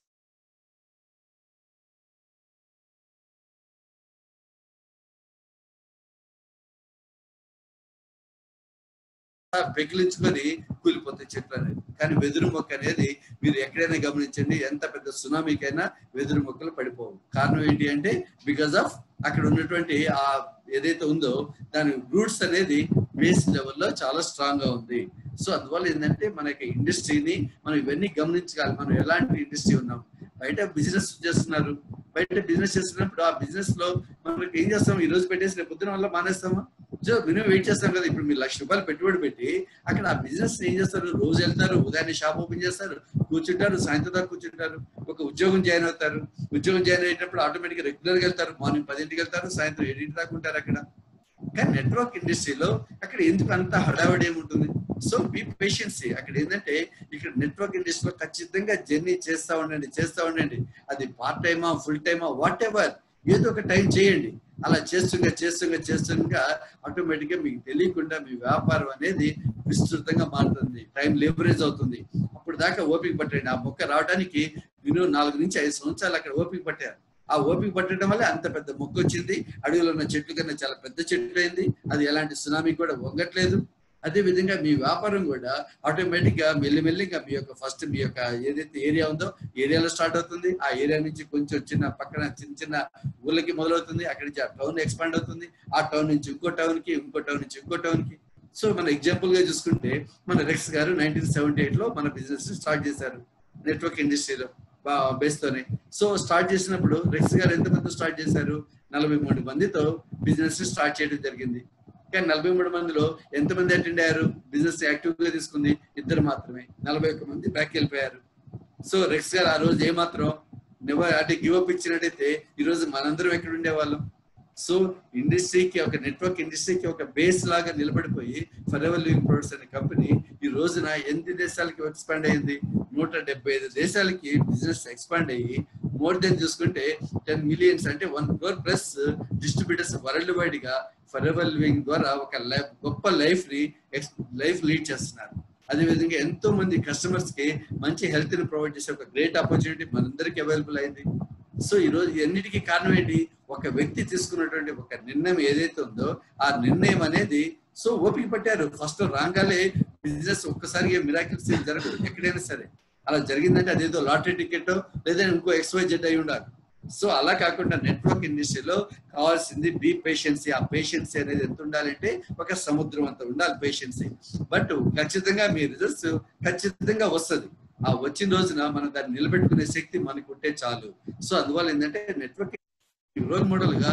పెకిలించుకొని కూలిపోతాయి చెట్లు అనేది కానీ వెదురు మొక్క అనేది మీరు ఎక్కడైనా గమనించండి ఎంత పెద్ద సునామీకైనా వెదురు మొక్కలు పడిపోవు కారణం ఏంటి అంటే బికాస్ ఆఫ్ అక్కడ ఉన్నటువంటి ఆ ఏదైతే ఉందో దాని రూట్స్ అనేది బేస్ లెవెల్లో చాలా స్ట్రాంగ్ గా ఉంది సో అందువల్ల ఏంటంటే మనకి ఇండస్ట్రీని మనం ఇవన్నీ గమనించాలి మనం ఎలాంటి ఇండస్ట్రీ ఉన్నాం బయట బిజినెస్ చేస్తున్నారు బయట బిజినెస్ చేస్తున్నప్పుడు ఆ బిజినెస్ లో మనకి ఏం చేస్తాం ఈ రోజు పెట్టేసి రేపు పొద్దున వల్ల మానేస్తామా సో మినిమం వెయిట్ చేస్తాం కదా ఇప్పుడు మీరు లక్ష రూపాయలు పెట్టుబడి పెట్టి అక్కడ ఆ బిజినెస్ ఏం చేస్తారు రోజు వెళ్తారు ఉదయాన్నే షాప్ ఓపెన్ చేస్తారు కూర్చుంటారు సాయంత్రం దాకా కూర్చుంటారు ఒక ఉద్యోగం జాయిన్ అవుతారు ఉద్యోగం జాయిన్ అయినప్పుడు ఆటోమేటిక్ గా రెగ్యులర్ గా వెళ్తారు మార్నింగ్ పదింటికి వెళ్తారు సాయంత్రం ఏడింటి దాకా ఉంటారు అక్కడ కానీ నెట్వర్క్ ఇండస్ట్రీలో అక్కడ ఎందుకు అంత హడావిడి ఏముంటుంది సో బీ పేషెన్సీ అక్కడ ఏంటంటే ఇక్కడ నెట్వర్క్ ఇండస్ట్రీలో ఖచ్చితంగా జర్నీ చేస్తా ఉండండి చేస్తా ఉండండి అది పార్ట్ టైమా ఫుల్ టైమా వాట్ ఎవర్ ఏదో ఒక టైం చేయండి అలా చేస్తుండగా చేస్తుండగా చేస్తుండగా ఆటోమేటిక్ గా మీకు తెలియకుండా మీ వ్యాపారం అనేది విస్తృతంగా మారుతుంది టైం లేబరేజ్ అవుతుంది అప్పుడు దాకా ఓపిక పట్టండి ఆ మొక్క రావడానికి నేను నాలుగు నుంచి ఐదు సంవత్సరాలు అక్కడ ఓపిక పట్టారు ఆ ఓపిక పట్టడం వల్ల అంత పెద్ద మొక్క వచ్చింది అడవిలో ఉన్న చెట్లు కన్నా చాలా పెద్ద చెట్లు అయింది అది ఎలాంటి సునామీ కూడా వంగట్లేదు అదే విధంగా మీ వ్యాపారం కూడా ఆటోమేటిక్ గా మెల్లిమెల్లిగా మీ యొక్క ఫస్ట్ మీ యొక్క ఏదైతే ఏరియా ఉందో ఏరియాలో స్టార్ట్ అవుతుంది ఆ ఏరియా నుంచి కొంచెం చిన్న పక్కన చిన్న చిన్న ఊళ్ళకి మొదలవుతుంది అక్కడి నుంచి ఆ టౌన్ ఎక్స్పాండ్ అవుతుంది ఆ టౌన్ నుంచి ఇంకో టౌన్ కి ఇంకో టౌన్ నుంచి ఇంకో టౌన్ కి సో మన ఎగ్జాంపుల్ గా చూసుకుంటే మన రెక్స్ గారు నైన్టీన్ సెవెంటీ ఎయిట్ లో మన బిజినెస్ స్టార్ట్ చేశారు నెట్వర్క్ ఇండస్ట్రీలో బేస్ తోనే సో స్టార్ట్ చేసినప్పుడు రెక్స్ గారు ఎంతమంది స్టార్ట్ చేశారు నలభై మూడు మందితో బిజినెస్ స్టార్ట్ చేయడం జరిగింది కానీ నలభై మూడు మందిలో ఎంతమంది అటెండ్ అయ్యారు బిజినెస్ యాక్టివ్ గా తీసుకుంది ఇద్దరు మాత్రమే నలభై ఒక్క మంది బ్యాక్ వెళ్ళిపోయారు సో రెక్స్ గారు ఆ రోజు ఏమాత్రం నెవర్ అంటే గివ్ అప్ ఇచ్చినట్టయితే ఈ రోజు మనందరం ఎక్కడ ఉండేవాళ్ళం సో ఇండస్ట్రీకి ఒక నెట్వర్క్ ఇండస్ట్రీకి ఒక బేస్ లాగా నిలబడిపోయి ఫర్ ఎవర్ లివింగ్ ప్రొడక్ట్స్ అనే కంపెనీ ఈ రోజున ఎన్ని దేశాలకి ఎక్స్పాండ్ అయింది నూట డెబ్బై ఐదు దేశాలకి బిజినెస్ ఎక్స్పాండ్ అయ్యి మోర్ దెన్ చూసుకుంటే టెన్ మిలియన్స్ అంటే one crore plus distributors world wide గా ఫర్ ఎవర్ లివింగ్ ద్వారా ఒక లైఫ్ గొప్ప లైఫ్ ని లైఫ్ లీడ్ చేస్తున్నారు అదే విధంగా ఎంతో మంది కస్టమర్స్ కి మంచి హెల్త్ ని ప్రొవైడ్ చేసే ఒక గ్రేట్ ఆపర్చునిటీ మనందరికి అవైలబుల్ అయింది సో ఈ రోజు ఎన్నిటికీ కారణం ఏంటి ఒక వ్యక్తి తీసుకున్నటువంటి ఒక నిర్ణయం ఏదైతే ఉందో ఆ నిర్ణయం అనేది సో ఓపిక పట్టారు ఫస్ట్ రాగానే బిజినెస్ ఒక్కసారిగా మిరాకిల్స్ జరగదు ఎక్కడైనా సరే అలా జరిగిందంటే అదేదో లాటరీ టికెట్ లేదా ఇంకో ఎక్స్వై జెడ్ అయి ఉండాలి సో అలా కాకుండా నెట్వర్క్ ఇండస్ట్రీలో కావాల్సింది బీ పేషెన్సీ ఆ పేషెన్సీ అనేది ఎంత ఉండాలంటే ఒక సముద్రం అంత ఉండాలి పేషెన్సీ బట్ ఖచ్చితంగా మీ రిజల్ట్స్ ఖచ్చితంగా వస్తుంది ఆ వచ్చిన రోజున మనం దాన్ని నిలబెట్టుకునే శక్తి మనకు ఉంటే చాలు సో అందువల్ల ఏంటంటే నెట్వర్క్ రోల్ మోడల్ గా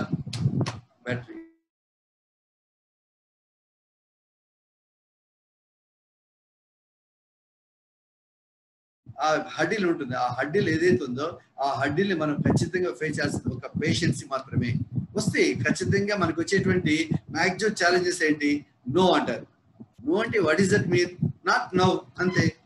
బ్యాటరీ ఆ హడ్డీలు ఉంటుంది ఆ హడ్డీలు ఏదైతే ఉందో ఆ హడ్డీని మనం ఖచ్చితంగా ఫేస్ చేయాల్సింది ఒక పేషెన్సీ మాత్రమే వస్తే ఖచ్చితంగా మనకు వచ్చేటువంటి మ్యాక్సిమం ఛాలెంజెస్ ఏంటి నో అంటారు నో అంటే what is that mean not no అంతే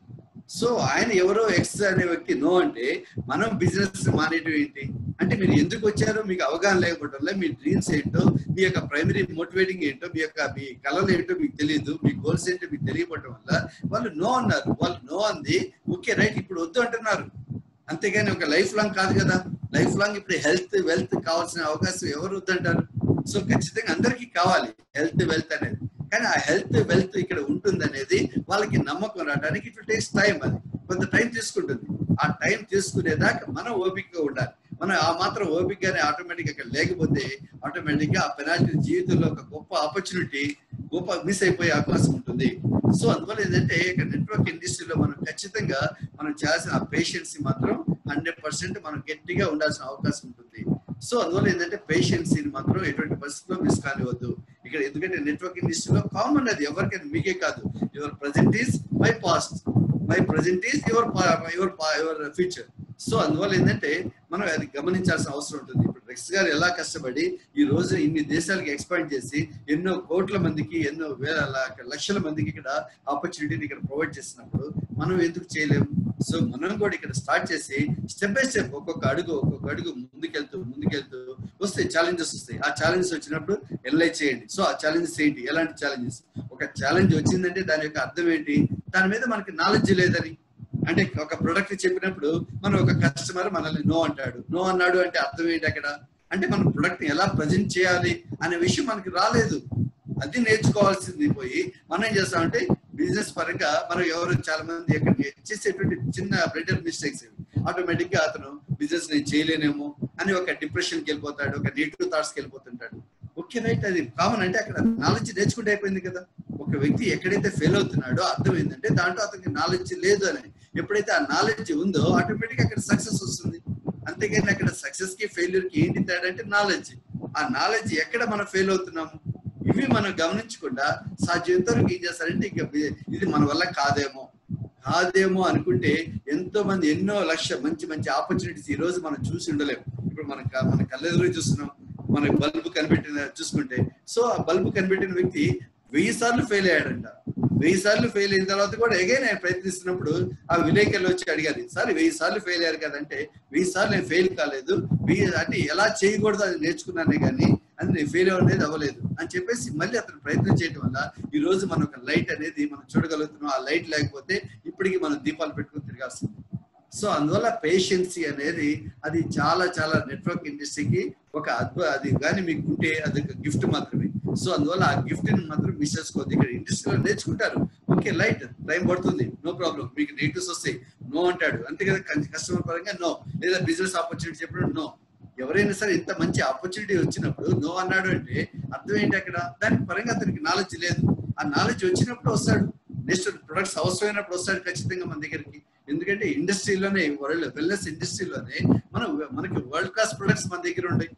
సో ఆయన ఎవరో ఎక్స్ అనే వ్యక్తి నో అంటే మనం బిజినెస్ మానేయడం ఏంటి అంటే మీరు ఎందుకు వచ్చారో మీకు అవగాహన లేకపోవడం వల్ల మీ డ్రీమ్స్ ఏంటో మీ యొక్క ప్రైమరీ మోటివేటింగ్ ఏంటో మీ యొక్క మీ కళలు ఏంటో మీకు తెలియదు మీ గోల్స్ ఏంటో మీకు తెలియకపోవడం వల్ల వాళ్ళు నో అన్నారు వాళ్ళు నో అంది ఓకే రైట్ ఇప్పుడు వద్దు అంటున్నారు అంతేగాని ఒక లైఫ్ లాంగ్ కాదు కదా లైఫ్ లాంగ్ ఇప్పుడు హెల్త్ వెల్త్ కావాల్సిన అవకాశం ఎవరు వద్దంటారు సో ఖచ్చితంగా అందరికీ కావాలి హెల్త్ వెల్త్ అనేది కానీ ఆ హెల్త్ వెల్త్ ఇక్కడ ఉంటుంది అనేది వాళ్ళకి నమ్మకం రావడానికి ఇట్ టేక్స్ టైం అది కొంత టైం తీసుకుంటుంది ఆ టైం తీసుకునేదాకా మనం ఓపికగా ఉండాలి మనం ఆ మాత్రం ఓపికగానే ఆటోమేటిక్ అక్కడ లేకపోతే ఆటోమేటిక్ గా ఆ పెనాల్టీ జీవితంలో ఒక గొప్ప ఆపర్చునిటీ గొప్ప మిస్ అయిపోయే అవకాశం ఉంటుంది సో అందువల్ల ఏంటంటే ఇక్కడ నెట్వర్క్ ఇండస్ట్రీలో మనం ఖచ్చితంగా మనం చేయాల్సిన ఆ పేషెన్స్ మాత్రం హండ్రెడ్ పర్సెంట్ మనం గట్టిగా ఉండాల్సిన అవకాశం ఉంటుంది సో అందువల్ల ఏంటంటే పేషెన్సీని మాత్రం ఎటువంటి పరిస్థితుల్లో మిస్ కానివద్దు ఇక్కడ ఎందుకంటే నెట్వర్క్ ఇండస్ట్రీలో కామన్ అది ఎవరికైనా మీకే కాదు your present is my past my present is your your your future so అందువల్ల ఏంటంటే మనం అది గమనించాల్సిన అవసరం ఉంటుంది ఇప్పుడు రెక్స్ గారు ఎలా కష్టపడి ఈ రోజు ఇన్ని దేశాలకి ఎక్స్పాండ్ చేసి ఎన్నో కోట్ల మందికి ఎన్నో వేల ల- లక్షల మందికి ఇక్కడ ఆపర్చునిటీని ఇక్కడ ప్రొవైడ్ చేసినప్పుడు మనం ఎందుకు చేయలేము సో మనం కూడా ఇక్కడ స్టార్ట్ చేసి స్టెప్ బై స్టెప్ ఒక్కొక్క అడుగు ఒక్కొక్క అడుగు ముందుకెళ్తూ ముందుకెళ్తూ వస్తాయి ఛాలెంజెస్ వస్తాయి ఆ ఛాలెంజెస్ వచ్చినప్పుడు ఎల్ఐ చేయండి సో ఆ ఛాలెంజెస్ ఏంటి ఎలాంటి ఛాలెంజెస్ ఒక ఛాలెంజ్ వచ్చిందంటే దాని యొక్క అర్థం ఏంటి దాని మీద మనకి నాలెడ్జ్ లేదని అంటే ఒక ప్రొడక్ట్ చెప్పినప్పుడు మనం ఒక కస్టమర్ మనల్ని నో అంటాడు నో అన్నాడు అంటే అర్థం ఏంటి అక్కడ అంటే మనం ప్రొడక్ట్ ఎలా ప్రజెంట్ చేయాలి అనే విషయం మనకి రాలేదు అది నేర్చుకోవాల్సింది పోయి మనం ఏం చేస్తామంటే బిజినెస్ పరంగా మనం ఎవరు చాలా మంది ఎక్కడ చేసేటువంటి చిన్న బ్రెడర్ మిస్టేక్స్ ఇవి ఆటోమేటిక్ గా అతను బిజినెస్ నేను చేయలేనేమో అని ఒక డిప్రెషన్ కి వెళ్ళిపోతాడు ఒక నెగిటివ్ థాట్స్ కి వెళ్ళిపోతుంటాడు ఓకే రైట్ అది కామన్ అంటే అక్కడ నాలెడ్జ్ నేర్చుకుంటే అయిపోయింది కదా ఒక వ్యక్తి ఎక్కడైతే ఫెయిల్ అవుతున్నాడో అర్థం ఏంటంటే దాంట్లో అతనికి నాలెడ్జ్ లేదు అని ఎప్పుడైతే ఆ నాలెడ్జ్ ఉందో ఆటోమేటిక్ అక్కడ సక్సెస్ వస్తుంది అంతేగాని అక్కడ సక్సెస్ కి ఫెయిల్యూర్ కి ఏంటి తేడా అంటే నాలెడ్జ్ ఆ నాలెడ్జ్ ఎక్కడ మనం ఫెయిల్ అవుతున్నాము ఇవి మనం గమనించకుండా సాధ్యమంత వరకు ఏం చేస్తారంటే ఇక బి- ఇది మన వల్ల కాదేమో కాదేమో అనుకుంటే ఎంతో మంది ఎన్నో లక్ష మంచి మంచి ఆపర్చునిటీస్ ఈ రోజు మనం చూసి ఉండలేము ఇప్పుడు మన క- మన కళ్ళెదురు చూస్తున్నాం మన బల్బు కనిపెట్టిన చూసుకుంటే సో ఆ బల్బు కనిపెట్టిన వ్యక్తి వెయ్యి సార్లు ఫెయిల్ అయ్యాడంట వెయ్యి సార్లు ఫెయిల్ అయిన తర్వాత కూడా ఎగైన్ ఆయన ప్రయత్నిస్తున్నప్పుడు ఆ విలేకరులు వచ్చి అడిగారు సార్ వెయ్యి సార్లు ఫెయిల్ అయ్యారు కదంటే వెయ్యి సార్లు నేను ఫెయిల్ కాలేదు వెయ్యి అంటే ఎలా చేయకూడదు అది నేర్చుకున్నానే కానీ అది నేను ఫెయిల్ అనేది అవ్వలేదు అని చెప్పేసి మళ్ళీ అతను ప్రయత్నం చేయడం వల్ల ఈ రోజు మనం ఒక లైట్ అనేది మనం చూడగలుగుతున్నాం ఆ లైట్ లేకపోతే ఇప్పటికి మనం దీపాలు పెట్టుకుని తిరగాల్సింది సో అందువల్ల పేషెన్సీ అనేది అది చాలా చాలా నెట్వర్క్ ఇండస్ట్రీకి ఒక అద్భుత అది కానీ మీకు ఉంటే అది ఒక గిఫ్ట్ మాత్రమే సో అందువల్ల ఆ గిఫ్ట్ ని మాత్రం మిస్ చేసుకోవద్దు ఇక్కడ ఇండస్ట్రీలో నేర్చుకుంటారు ఓకే లైట్ టైం పడుతుంది నో ప్రాబ్లం మీకు నెగిటివ్స్ వస్తాయి నో అంటాడు అంతే కదా కస్టమర్ పరంగా నో లేదా బిజినెస్ ఆపర్చునిటీ చెప్పినప్పుడు నో ఎవరైనా సరే ఇంత మంచి ఆపర్చునిటీ వచ్చినప్పుడు నో అన్నాడు అంటే అర్థం ఏంటి అక్కడ దానికి పరంగా అతనికి నాలెడ్జ్ లేదు ఆ నాలెడ్జ్ వచ్చినప్పుడు వస్తాడు నెక్స్ట్ ప్రొడక్ట్స్ అవసరమైనప్పుడు వస్తాడు ఖచ్చితంగా మన దగ్గరికి ఎందుకంటే ఇండస్ట్రీలోనే వరల్డ్ వెల్నెస్ ఇండస్ట్రీలోనే మనం మనకి వరల్డ్ క్లాస్ ప్రొడక్ట్స్ మన దగ్గర ఉన్నాయి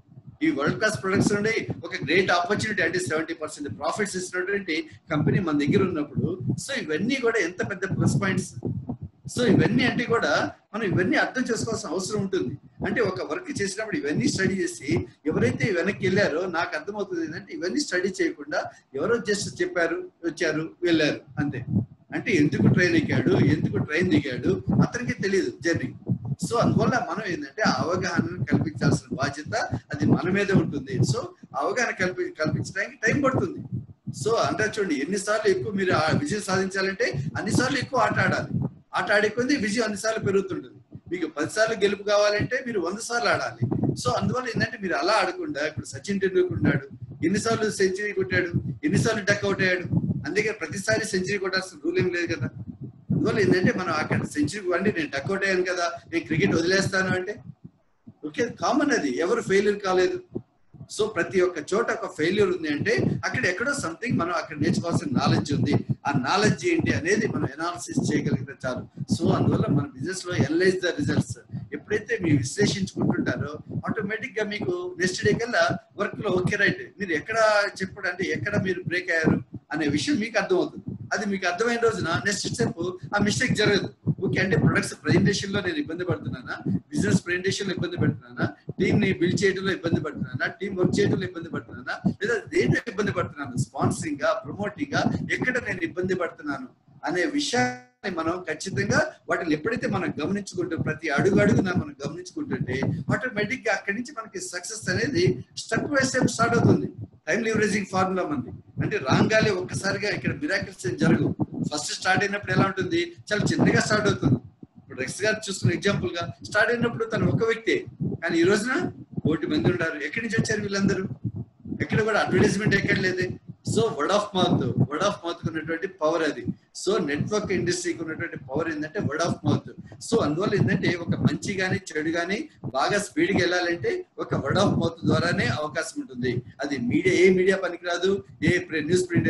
ఈ వరల్డ్ క్లాస్ ప్రొడక్ట్స్ నుండి ఒక గ్రేట్ ఆపర్చునిటీ అంటే సెవెంటీ పర్సెంట్ ప్రాఫిట్స్ ఇస్తున్నటువంటి కంపెనీ మన దగ్గర ఉన్నప్పుడు సో ఇవన్నీ కూడా ఎంత పెద్ద ప్లస్ పాయింట్స్ సో ఇవన్నీ అంటే కూడా మనం ఇవన్నీ అర్థం చేసుకోవాల్సిన అవసరం ఉంటుంది అంటే ఒక వర్క్ చేసినప్పుడు ఇవన్నీ స్టడీ చేసి ఎవరైతే వెనక్కి వెళ్ళారో నాకు అర్థమవుతుంది ఏంటంటే ఇవన్నీ స్టడీ చేయకుండా ఎవరో జస్ట్ చెప్పారు వచ్చారు వెళ్ళారు అంతే అంటే ఎందుకు ట్రైన్ ఎక్కాడు ఎందుకు ట్రైన్ దిగాడు అతనికి తెలియదు జర్నీ సో అందువల్ల మనం ఏంటంటే ఆ అవగాహనను కల్పించాల్సిన బాధ్యత అది మన మీదే ఉంటుంది సో అవగాహన కల్పి కల్పించడానికి టైం పడుతుంది సో అంటే చూడండి ఎన్నిసార్లు ఎక్కువ మీరు ఆ విజయం సాధించాలంటే అన్నిసార్లు ఎక్కువ ఆట ఆడాలి ఆట ఆడే కొద్దీ విజయం అన్నిసార్లు పెరుగుతుంటుంది మీకు పది సార్లు గెలుపు కావాలంటే మీరు వంద సార్లు ఆడాలి సో అందువల్ల ఏంటంటే మీరు అలా ఆడకుండా ఇప్పుడు సచిన్ టెండూల్కర్ ఉన్నాడు ఎన్నిసార్లు సెంచరీ కొట్టాడు ఎన్నిసార్లు డక్ అవుట్ అయ్యాడు అందుకే ప్రతిసారి సెంచరీ కొట్టాల్సిన రూల్ ఏం లేదు కదా అందువల్ల ఏంటంటే మనం అక్కడ సెంచరీ అంటే నేను డక్ అవుట్ అయ్యాను కదా నేను క్రికెట్ వదిలేస్తాను అంటే ఓకే కామన్ అది ఎవరు ఫెయిల్యూర్ కాలేదు సో ప్రతి ఒక్క చోట ఒక ఫెయిల్యూర్ ఉంది అంటే అక్కడ ఎక్కడో సంథింగ్ మనం అక్కడ నేర్చుకోవాల్సిన నాలెడ్జ్ ఉంది ఆ నాలెడ్జ్ ఏంటి అనేది మనం ఎనాలిసిస్ చేయగలిగితే చాలు సో అందువల్ల మన బిజినెస్ లో ఎనలైజ్ ద రిజల్ట్స్ ఎప్పుడైతే మీరు విశ్లేషించుకుంటుంటారో ఆటోమేటిక్ గా మీకు నెక్స్ట్ డే కల్లా వర్క్ లో ఓకే రైట్ మీరు ఎక్కడ చెప్పడం అంటే ఎక్కడ మీరు బ్రేక్ అయ్యారు అనే విషయం మీకు అర్థమవుతుంది అది మీకు అర్థమైన రోజున నెక్స్ట్ స్టెప్ ఆ మిస్టేక్ జరగదు ఓకే అంటే ప్రొడక్ట్స్ ప్రెజెంటేషన్ లో నేను ఇబ్బంది పడుతున్నానా బిజినెస్ ప్రెజెంటేషన్ లో ఇబ్బంది పడుతున్నానా టీమ్ ని బిల్డ్ చేయడంలో ఇబ్బంది పడుతున్నానా టీం వర్క్ చేయడంలో ఇబ్బంది పడుతున్నానా లేదా దేంట్లో ఇబ్బంది పడుతున్నాను స్పాన్సరింగ్ గా ప్రమోటింగ్ గా ఎక్కడ నేను ఇబ్బంది పడుతున్నాను అనే విషయాన్ని మనం ఖచ్చితంగా వాటిని ఎప్పుడైతే మనం గమనించుకుంటూ ప్రతి అడుగు అడుగున మనం గమనించుకుంటుంటే ఆటోమేటిక్ గా అక్కడి నుంచి మనకి సక్సెస్ అనేది స్టెప్ బై స్టెప్ స్టార్ట్ అవుతుంది టైం లివరేజింగ్ ఫార్ములా మంది అంటే రాగానే ఒక్కసారిగా ఇక్కడ మిరాకిల్స్ ఏం జరగవు ఫస్ట్ స్టార్ట్ అయినప్పుడు ఎలా ఉంటుంది చాలా చిన్నగా స్టార్ట్ అవుతుంది ఇప్పుడు రెక్స్ గారు చూస్తున్న ఎగ్జాంపుల్ గా స్టార్ట్ అయినప్పుడు తను ఒక వ్యక్తే కానీ ఈ రోజున కోటి మంది ఉన్నారు ఎక్కడి నుంచి వచ్చారు వీళ్ళందరూ ఎక్కడ కూడా అడ్వర్టైజ్మెంట్ ఎక్కడ లేదే so word of mouth word of mouth ఉన్నటువంటి పవర్ అది సో నెట్వర్క్ ఇండస్ట్రీకి ఉన్నటువంటి పవర్ ఏంటంటే వర్డ్ ఆఫ్ మౌత్ సో అందువల్ల ఏంటంటే ఒక మంచి గాని చెడు గాని బాగా స్పీడ్ గా వెళ్ళాలంటే ఒక వర్డ్ ఆఫ్ మౌత్ ద్వారానే అవకాశం ఉంటుంది అది మీడియా ఏ మీడియా పనికిరాదు ఏ న్యూస్ ప్రింట్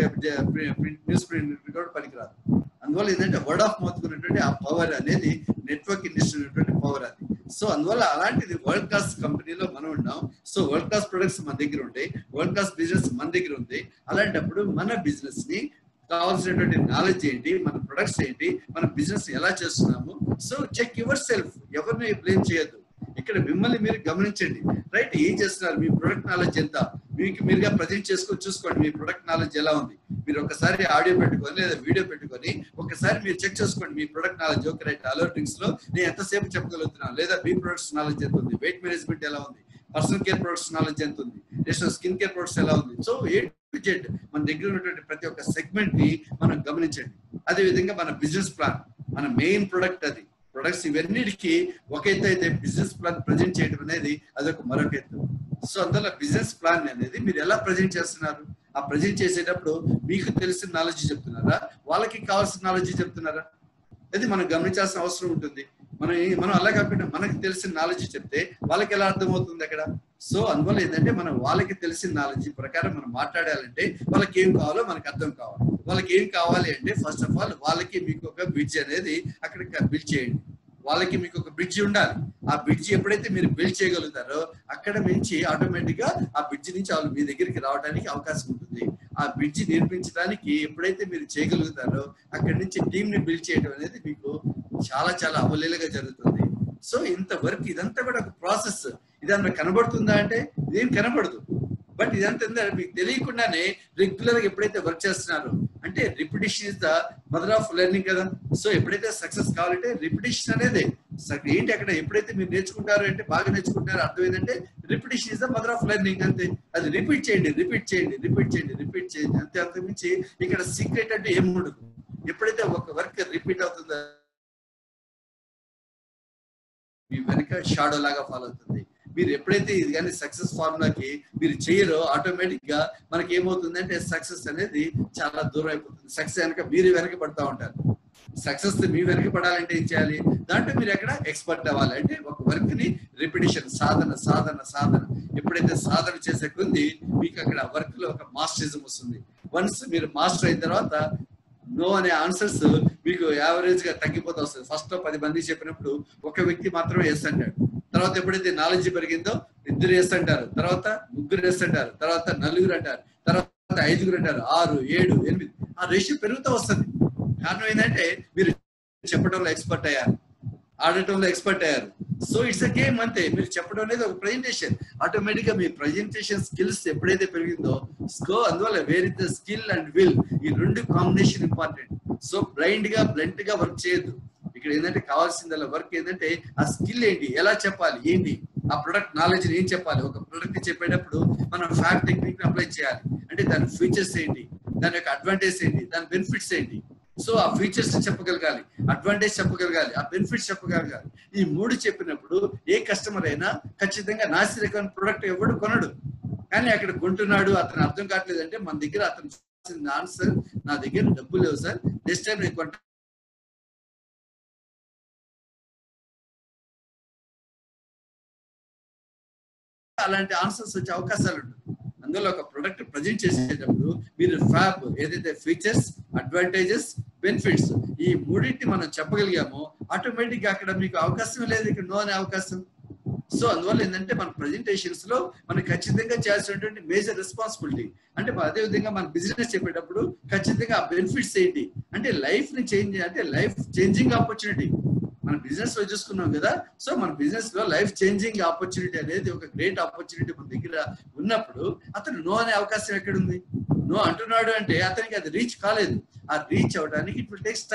న్యూస్ ప్రింట్ కూడా పనికిరాదు అందువల్ల ఏంటంటే వర్డ్ ఆఫ్ మౌత్ ఉన్నటువంటి ఆ పవర్ అనేది నెట్వర్క్ ఇండస్ట్రీ ఉన్నటువంటి పవర్ అది సో అందువల్ల అలాంటిది వరల్డ్ క్లాస్ కంపెనీలో మనం ఉన్నాం సో వరల్డ్ క్లాస్ ప్రొడక్ట్స్ మన దగ్గర ఉంటాయి వరల్డ్ క్లాస్ బిజినెస్ మన దగ్గర ఉంది అలాంటప్పుడు మన బిజినెస్ ని కావాల్సినటువంటి నాలెడ్జ్ ఏంటి మన ప్రొడక్ట్స్ ఏంటి మన బిజినెస్ ఎలా చేస్తున్నాము సో చెక్ యువర్ సెల్ఫ్ ఎవరిని బ్లేమ్ చేయొద్దు ఇక్కడ మిమ్మల్ని మీరు గమనించండి రైట్ ఏం చేస్తున్నారు మీ ప్రొడక్ట్ నాలెడ్జ్ ఎంత మీకు మీరుగా ప్రజెంట్ చేసుకొని చూసుకోండి మీ ప్రొడక్ట్ నాలెడ్జ్ ఎలా ఉంది మీరు ఒకసారి ఆడియో పెట్టుకొని లేదా వీడియో పెట్టుకొని ఒకసారి మీరు చెక్ చేసుకోండి మీ ప్రొడక్ట్ నాలెడ్జ్ ఓకే రైట్ అలర్ డ్రింక్స్ లో నేను ఎంతసేపు చెప్పగలుగుతున్నాను లేదా మీ ప్రొడక్ట్స్ నాలెడ్జ్ ఎంత ఉంది వెయిట్ మేనేజ్మెంట్ ఎలా ఉంది పర్సనల్ కేర్ ప్రొడక్ట్స్ నాలెడ్జ్ ఎంత ఉంది నెక్స్ట్ స్కిన్ కేర్ ప్రొడక్ట్స్ ఎలా ఉంది సో ఏ టు జెడ్ మన దగ్గర ఉన్నటువంటి ప్రతి ఒక్క సెగ్మెంట్ ని మనం గమనించండి అదే విధంగా మన బిజినెస్ ప్లాన్ మన మెయిన్ ప్రొడక్ట్ అది ప్రొడక్ట్స్ ఇవన్నిటికి ఒక ఎత్తు అయితే బిజినెస్ ప్లాన్ ప్రజెంట్ చేయడం అనేది అదొక మరొక ఎత్తు సో అందువల్ల బిజినెస్ ప్లాన్ అనేది మీరు ఎలా ప్రజెంట్ చేస్తున్నారు ఆ ప్రజెంట్ చేసేటప్పుడు మీకు తెలిసిన నాలెడ్జ్ చెప్తున్నారా వాళ్ళకి కావాల్సిన నాలెడ్జ్ చెప్తున్నారా అది మనం గమనించాల్సిన అవసరం ఉంటుంది మనం ఏ- మనం అలా కాకుండా మనకి తెలిసిన నాలెడ్జ్ చెప్తే వాళ్ళకి ఎలా అర్థమవుతుంది అక్కడ సో అందువల్ల ఏంటంటే మనం వాళ్ళకి తెలిసిన నాలెడ్జ్ ప్రకారం మనం మాట్లాడాలంటే వాళ్ళకి ఏం కావాలో మనకు అర్థం కావాలి వాళ్ళకి ఏం కావాలి అంటే ఫస్ట్ ఆఫ్ ఆల్ వాళ్ళకి మీకు ఒక బ్రిడ్జ్ అనేది అక్కడ బిల్డ్ చేయండి వాళ్ళకి మీకు ఒక బ్రిడ్జ్ ఉండాలి ఆ బ్రిడ్జ్ ఎప్పుడైతే మీరు బిల్డ్ చేయగలుగుతారో అక్కడ నుంచి ఆటోమేటిక్ గా ఆ బ్రిడ్జ్ నుంచి వాళ్ళు మీ దగ్గరికి రావడానికి అవకాశం ఉంటుంది ఆ బ్రిడ్జ్ నిర్మించడానికి ఎప్పుడైతే మీరు చేయగలుగుతారో అక్కడి నుంచి టీం ని బిల్డ్ చేయడం అనేది మీకు చాలా చాలా అవలీలగా జరుగుతుంది సో ఇంత వర్క్ ఇదంతా కూడా ఒక ప్రాసెస్ ఇదంతా కనబడుతుందా అంటే ఇదేం కనబడదు బట్ ఇదంతా ఏంటంటే మీకు తెలియకుండానే రెగ్యులర్ గా ఎప్పుడైతే వర్క్ చేస్తున్నారో అంటే repetition is the mother of learning కదా సో ఎప్పుడైతే సక్సెస్ కావాలంటే రిపిటేషన్ అనేది స- ఏంటి అక్కడ ఎప్పుడైతే మీరు నేర్చుకుంటారో అంటే బాగా నేర్చుకుంటారో అర్థమైందంటే repetition is the mother of learning అంతే అది రిపీట్ చేయండి రిపీట్ చేయండి రిపీట్ చేయండి రిపీట్ చేయండి అంతే అంత మించి ఇక్కడ సీక్రెట్ అంటే ఏమి ఉండదు ఎప్పుడైతే ఒక వర్క్ రిపీట్ అవుతుందో మీ వెనక షాడో లాగా ఫాలో అవుతుంది మీరు ఎప్పుడైతే ఇది కానీ సక్సెస్ ఫార్ములాకి మీరు చేయరో ఆటోమేటిక్ గా మనకి ఏమవుతుందంటే సక్సెస్ అనేది చాలా దూరం అయిపోతుంది సక్సెస్ వెనక మీరు వెనక పడతా ఉంటారు సక్సెస్ మీ వెనక పడాలంటే ఏం చేయాలి దాంట్లో మీరు ఎక్కడ ఎక్స్పర్ట్ అవ్వాలి అంటే ఒక వర్క్ ని రిపిటేషన్ సాధన సాధన సాధన ఎప్పుడైతే సాధన చేసే కొద్ది మీకు అక్కడ వర్క్ లో ఒక మాస్టరిజం వస్తుంది వన్స్ మీరు మాస్టర్ అయిన తర్వాత నో అనే ఆన్సర్స్ మీకు యావరేజ్ గా తగ్గిపోతూ వస్తుంది ఫస్ట్ లో పది మంది చెప్పినప్పుడు ఒక వ్యక్తి మాత్రమే ఎస్ అంటాడు తర్వాత ఎప్పుడైతే నాలెడ్జ్ పెరిగిందో ఇద్దరు ఎస్ అంటారు తర్వాత ముగ్గురు ఎస్ అంటారు తర్వాత నలుగురు అంటారు తర్వాత ఐదుగురు అంటారు ఆరు ఏడు ఎనిమిది ఆ రేషియో పెరుగుతూ వస్తుంది కారణం ఏంటంటే మీరు చెప్పడంలో ఎక్స్పర్ట్ అయ్యారు ఆడటంలో ఎక్స్పర్ట్ అయ్యారు సో ఇట్స్ అ గేమ్ అంతే మీరు చెప్పడం అనేది ఒక ప్రజెంటేషన్ ఆటోమేటిక్ గా మీ ప్రజెంటేషన్ స్కిల్స్ ఎప్పుడైతే పెరిగిందో స్కో అందువల్ల where is the skill and will ఈ రెండు కాంబినేషన్ ఇంపార్టెంట్ సో బ్లైండ్ గా బ్లెంట్ గా వర్క్ చేయొద్దు ఇక్కడ ఏంటంటే కావాల్సిందల్లా వర్క్ ఏంటంటే ఆ స్కిల్ ఏంటి ఎలా చెప్పాలి ఏంటి ఆ ప్రొడక్ట్ నాలెడ్జ్ ఏం చెప్పాలి ఒక ప్రొడక్ట్ చెప్పేటప్పుడు మనం ఫ్యాక్ట్ టెక్నిక్ అప్లై చేయాలి అంటే దాని ఫీచర్స్ ఏంటి దాని యొక్క అడ్వాంటేజ్ ఏంటి దాని బెనిఫిట్స్ ఏంటి సో ఆ ఫీచర్స్ చెప్పగలగాలి అడ్వాంటేజ్ చెప్పగలగాలి ఆ బెనిఫిట్స్ చెప్పగలగాలి ఈ మూడు చెప్పినప్పుడు ఏ కస్టమర్ అయినా ఖచ్చితంగా నాసి రకమైన ప్రొడక్ట్ ఎవడు కొనడు కానీ అక్కడ కొంటున్నాడు అతను అర్థం కావట్లేదు అంటే మన దగ్గర అతను ఆన్సర్ నా దగ్గర డబ్బులు లేవు సార్ నెక్స్ట్ టైం నేను కొంటా అలాంటి ఆన్సర్స్ వచ్చే అవకాశాలు ఉంటుంది అందులో ఒక ప్రొడక్ట్ ప్రజెంట్ చేసేటప్పుడు మీరు ఫ్యాబ్ ఏదైతే ఫీచర్స్ అడ్వాంటేజెస్ బెనిఫిట్స్ ఈ మూడింటి మనం చెప్పగలిగామో ఆటోమేటిక్ గా అక్కడ మీకు అవకాశం లేదు ఇక్కడ నో అనే అవకాశం సో అందువల్ల ఏంటంటే మన ప్రజెంటేషన్స్ లో మనం ఖచ్చితంగా చేయాల్సినటువంటి మేజర్ రెస్పాన్సిబిలిటీ అంటే మన అదే విధంగా మన బిజినెస్ చెప్పేటప్పుడు ఖచ్చితంగా ఆ బెనిఫిట్స్ ఏంటి అంటే లైఫ్ ని చేంజ్ అంటే లైఫ్ చేంజింగ్ ఆపర్చునిటీ మన బిజినెస్ లో చూసుకున్నాం కదా సో మన బిజినెస్ లో లైఫ్ చేంజింగ్ ఆపర్చునిటీ అనేది ఒక గ్రేట్ ఆపర్చునిటీ మన దగ్గర ఉన్నప్పుడు అతను నో అనే అవకాశం ఎక్కడుంది నో అంటున్నాడు అంటే అతనికి అది రీచ్ కాలేదు ఆ రీచ్ అవడానికి ఇట్ విల్ టేక్స్ టైం అంటే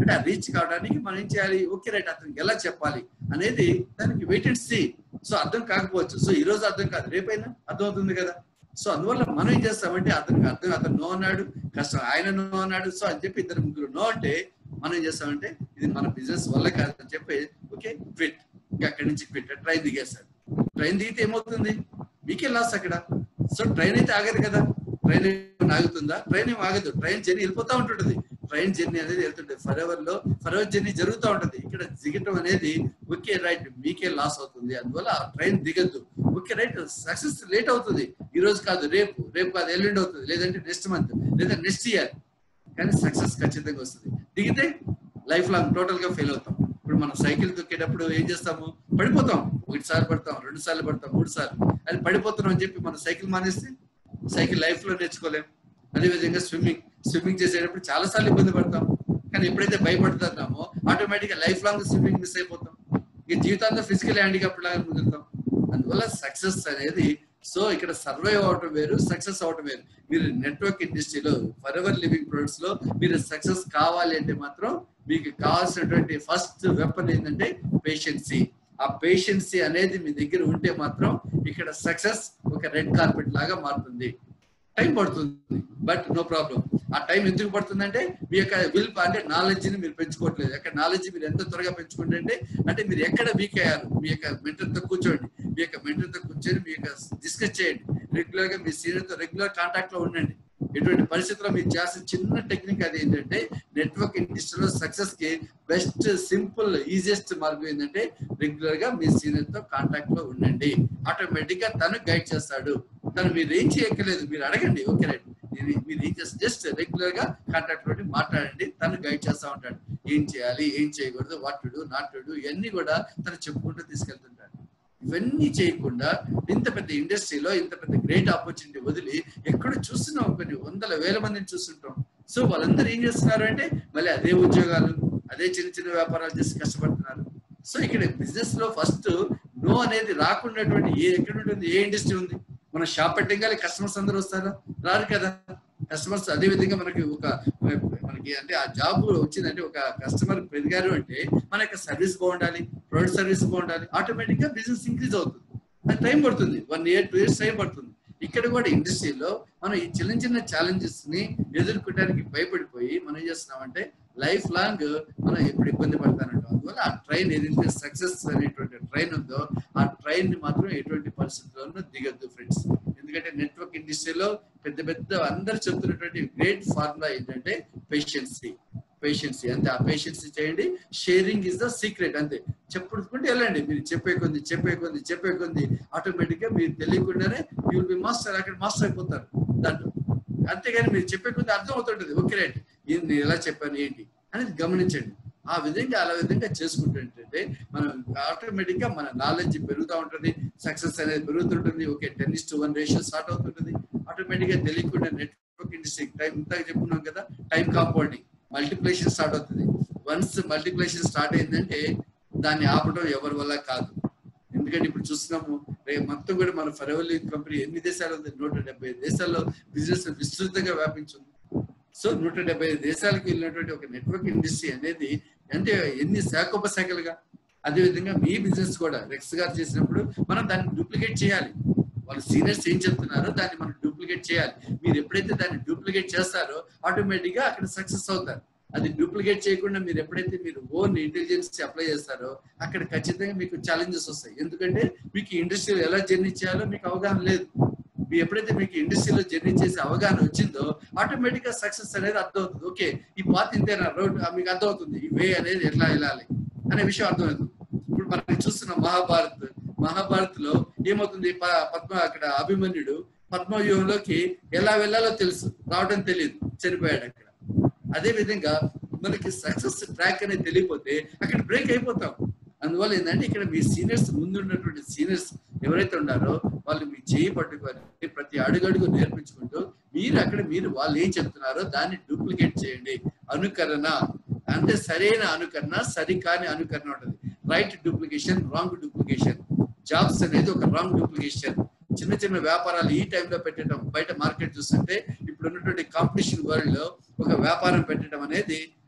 అంటే ఆ రీచ్ కావడానికి మనం ఏం చేయాలి ఓకే రైట్ అతనికి ఎలా చెప్పాలి అనేది దానికి వెయిట్ అండ్ సీ సో అర్థం కాకపోవచ్చు సో ఈ రోజు అర్థం కాదు రేపైనా అర్థం అవుతుంది కదా సో అందువల్ల మనం ఏం చేస్తామంటే అతనికి అర్థం అతను నో అన్నాడు కష్టం ఆయన నో అన్నాడు సో అని చెప్పి ఇద్దరు ముగ్గురు నో అంటే మనం ఏం చేస్తామంటే ఇది మన బిజినెస్ వల్ల కాదు అని చెప్పి ఓకే క్విట్ ఇంకా అక్కడి నుంచి క్విట్ ట్రైన్ దిగేస్తాడు ట్రైన్ దిగితే ఏమవుతుంది మీకే లాస్ అక్కడ సో ట్రైన్ అయితే ఆగదు కదా ట్రైన్ ఏమైనా ఆగుతుందా ట్రైన్ ఏం ఆగదు ట్రైన్ జర్నీ వెళ్ళిపోతా ఉంటుంటది ట్రైన్ జర్నీ అనేది వెళ్తుంటది ఫర్ ఎవర్ లో ఫర్ ఎవర్ జర్నీ జరుగుతూ ఉంటది ఇక్కడ దిగటం అనేది ఓకే రైట్ మీకే లాస్ అవుతుంది అందువల్ల ఆ ట్రైన్ దిగద్దు ఓకే రైట్ సక్సెస్ లేట్ అవుతుంది ఈ రోజు కాదు రేపు రేపు కాదు ఎల్లుండి అవుతుంది లేదంటే నెక్స్ట్ మంత్ లేదా నెక్స్ట్ ఇయర్ కానీ సక్సెస్ ఖచ్చితంగా వస్తుంది దిగితే లైఫ్ లాంగ్ టోటల్ గా ఫెయిల్ అవుతాం ఇప్పుడు మనం సైకిల్ తొక్కేటప్పుడు ఏం చేస్తాము పడిపోతాం ఒకటి సార్లు పడతాం రెండు సార్లు పడతాం మూడు సార్లు అది పడిపోతున్నాం అని చెప్పి మనం సైకిల్ మానేస్తే సైకిల్ లైఫ్ లో నేర్చుకోలేం అదే విధంగా స్విమ్మింగ్ స్విమ్మింగ్ చేసేటప్పుడు చాలా సార్లు ఇబ్బంది పడతాం కానీ ఎప్పుడైతే భయపడుతున్నామో ఆటోమేటిక్ గా లైఫ్ లాంగ్ స్విమ్మింగ్ మిస్ అయిపోతాం ఇక జీవితాంతం ఫిజికల్ హ్యాండిక్యాప్ లాగా మిగులుతాం అందువల్ల సక్సెస్ అనేది సో ఇక్కడ సర్వైవ్ అవటం వేరు సక్సెస్ అవటం వేరు మీరు నెట్వర్క్ ఇండస్ట్రీలో ఫర్ ఎవర్ లివింగ్ ప్రొడక్ట్స్ లో మీరు సక్సెస్ కావాలి అంటే మాత్రం మీకు కావాల్సినటువంటి ఫస్ట్ వెపన్ ఏంటంటే పేషెన్సీ ఆ పేషెన్సీ అనేది మీ దగ్గర ఉంటే మాత్రం ఇక్కడ సక్సెస్ ఒక రెడ్ కార్పెట్ లాగా మారుతుంది టైం పడుతుంది బట్ నో ప్రాబ్లం ఆ టైం ఎందుకు పడుతుందంటే మీ యొక్క విల్ అంటే నాలెడ్జ్ ని మీరు పెంచుకోవట్లేదు అక్కడ నాలెడ్జ్ మీరు ఎంత త్వరగా పెంచుకుంటే అంటే మీరు ఎక్కడ వీక్ అయ్యారు మీ యొక్క మెంటర్ తో కూర్చోండి మీ యొక్క మెంటర్ తో కూర్చొని మీ యొక్క డిస్కస్ చేయండి రెగ్యులర్ గా మీ సీనియర్ తో రెగ్యులర్ కాంటాక్ట్ లో ఉండండి ఎటువంటి పరిస్థితుల్లో మీరు చేసిన చిన్న టెక్నిక్ అది ఏంటంటే నెట్వర్క్ ఇండస్ట్రీలో సక్సెస్ కి బెస్ట్ సింపుల్ ఈజియెస్ట్ మార్గం ఏంటంటే రెగ్యులర్ గా మీ సీనియర్ తో కాంటాక్ట్ లో ఉండండి ఆటోమేటిక్ గా తను గైడ్ చేస్తాడు తను మీరు ఏం చేయక్కర్లేదు మీరు అడగండి ఓకే రైట్ మీరు ఏం చేస్తే జస్ట్ రెగ్యులర్ గా కాంటాక్ట్ తోటి మాట్లాడండి తను గైడ్ చేస్తా ఉంటాడు ఏం చేయాలి ఏం చేయకూడదు what to do not to do ఇవన్నీ కూడా తను చెప్పుకుంటూ తీసుకెళ్తుంటాడు ఇవన్నీ చేయకుండా ఇంత పెద్ద ఇండస్ట్రీలో ఇంత పెద్ద గ్రేట్ ఆపర్చునిటీ వదిలి ఎక్కడ చూస్తున్నాం కొన్ని వందల వేల మందిని చూస్తుంటాం సో వాళ్ళందరూ ఏం చేస్తున్నారు అంటే మళ్ళీ అదే ఉద్యోగాలు అదే చిన్న చిన్న వ్యాపారాలు చేసి కష్టపడుతున్నారు సో ఇక్కడ బిజినెస్ లో ఫస్ట్ నో అనేది రాకున్నటువంటి ఏ ఎక్కడ ఉంటుంది ఏ ఇండస్ట్రీ ఉంది మన షాప్ పెట్టగానే కస్టమర్స్ అందరూ వస్తారా రారు కదా కస్టమర్స్ అదే విధంగా మనకి ఒక మనకి అంటే ఆ జాబ్ వచ్చిందంటే ఒక కస్టమర్ పెరిగారు అంటే మన యొక్క సర్వీస్ బాగుండాలి ప్రొడక్ట్ సర్వీస్ బాగుండాలి ఆటోమేటిక్ గా బిజినెస్ ఇంక్రీజ్ అవుతుంది అది టైం పడుతుంది one year two years time పడుతుంది ఇక్కడ కూడా ఇండస్ట్రీలో మనం ఈ చిన్న చిన్న ఛాలెంజెస్ ని ఎదుర్కోవడానికి భయపడిపోయి మనం ఏం చేస్తున్నామంటే లైఫ్ లాంగ్ మనం ఎప్పుడు ఇబ్బంది పడతానంటాం అందువల్ల ఆ ట్రైన్ ఏదైతే సక్సెస్ అనేటువంటి ట్రైన్ ఉందో ఆ ట్రైన్ ని మాత్రం ఎటువంటి పరిస్థితుల్లోనూ దిగద్దు ఫ్రెండ్స్ ఎందుకంటే నెట్వర్క్ ఇండస్ట్రీలో పెద్ద పెద్ద అందరు చెప్తున్నటువంటి గ్రేట్ ఫార్ములా ఏంటంటే పేషెన్సీ పేషెన్సీ అంతే ఆ పేషెన్సీ చేయండి షేరింగ్ ఇస్ ద సీక్రెట్ అంతే చెప్పుకుంటే వెళ్ళండి మీరు చెప్పే కొద్ది చెప్పే కొద్ది చెప్పే కొద్ది ఆటోమేటిక్ గా మీరు తెలియకుండానే యూ విల్ బి మాస్టర్ అక్కడ మాస్టర్ అయిపోతారు దాంట్లో అంతేగాని మీరు చెప్పే కొద్ది అర్థం అవుతుంటది ఓకే రైట్ ఇది నేను ఎలా చెప్పాను ఏంటి అనేది గమనించండి ఆ విధంగా అలా విధంగా చేసుకుంటుంటే మనం ఆటోమేటిక్ గా మన నాలెడ్జ్ పెరుగుతూ ఉంటుంది సక్సెస్ అనేది పెరుగుతుంటుంది okay ten is to one ratio start అవుతుంటుంది ఆటోమేటిక్ గా తెలియకుండా నెట్వర్క్ ఇండస్ట్రీ టైం ఇంతగా చెప్పుకున్నాం కదా టైం కాంపౌండింగ్ మల్టిప్లేషన్ స్టార్ట్ అవుతుంది వన్స్ మల్టిప్లేషన్ స్టార్ట్ అయిందంటే దాన్ని ఆపడం ఎవరి వల్ల కాదు ఎందుకంటే ఇప్పుడు చూస్తున్నాము రేపు మొత్తం కూడా మన ఫరెవల్ కంపెనీ ఎన్ని దేశాలు ఉంది నూట డెబ్బై దేశాల్లో బిజినెస్ విస్తృతంగా వ్యాపించింది సో నూట డెబ్బై దేశాలకు వెళ్ళినటువంటి ఒక నెట్వర్క్ ఇండస్ట్రీ అనేది అంటే ఎన్ని శాఖోపశాఖలుగా అదే విధంగా మీ బిజినెస్ కూడా రెక్స్ గారు చేసినప్పుడు మనం దాన్ని డూప్లికేట్ చేయాలి వాళ్ళు సీనియర్స్ ఏం చెప్తున్నారో దాన్ని మనం డూప్లికేట్ చేయాలి మీరు ఎప్పుడైతే దాన్ని డూప్లికేట్ చేస్తారో ఆటోమేటిక్ గా అక్కడ సక్సెస్ అవుతారు అది డూప్లికేట్ చేయకుండా మీరు ఎప్పుడైతే మీరు ఓన్ ఇంటెలిజెన్స్ అప్లై చేస్తారో అక్కడ ఖచ్చితంగా మీకు ఛాలెంజెస్ వస్తాయి ఎందుకంటే మీకు ఇండస్ట్రీలో ఎలా జర్నీ చేయాలో మీకు అవగాహన లేదు మీరు ఎప్పుడైతే మీకు ఇండస్ట్రీలో జర్నీ చేసే అవగాహన వచ్చిందో ఆటోమేటిక్ గా సక్సెస్ అనేది అర్థం అవుతుంది ఓకే ఈ పాత్ ఇంతేనా రోడ్ మీకు అర్థం అవుతుంది ఈ వే అనేది ఎట్లా వెళ్ళాలి అనే విషయం అర్థమవుతుంది ఇప్పుడు మనం చూస్తున్నాం మహాభారత్ మహాభారత్ లో ఏమవుతుంది పద్మ అక్కడ అభిమన్యుడు పద్మవ్యూహంలోకి ఎలా వెళ్ళాలో తెలుసు రావడం తెలియదు చనిపోయాడు అక్కడ అదే విధంగా మనకి సక్సెస్ ట్రాక్ అనేది తెలియపోతే అక్కడ బ్రేక్ అయిపోతాం అందువల్ల ఏంటంటే ఇక్కడ మీ సీనియర్స్ ముందు ఉన్నటువంటి సీనియర్స్ ఎవరైతే ఉన్నారో వాళ్ళు మీ చేయి పట్టుకొని ప్రతి అడుగడుగు నేర్పించుకుంటూ మీరు అక్కడ మీరు వాళ్ళు ఏం చెప్తున్నారో దాన్ని డూప్లికేట్ చేయండి అనుకరణ అంటే సరైన అనుకరణ సరికాని అనుకరణ ఉంటుంది right duplication wrong duplication jobs అనేది ఒక రాంగ్ డూప్లికేషన్ చిన్న చిన్న వ్యాపారాలు ఈ టైంలో పెట్టడం బయట మార్కెట్ చూస్తుంటే ఇప్పుడు ఉన్నటువంటి కాంపిటీషన్ వరల్డ్ లో ఒక వ్యాపారం పెట్టడం అనేది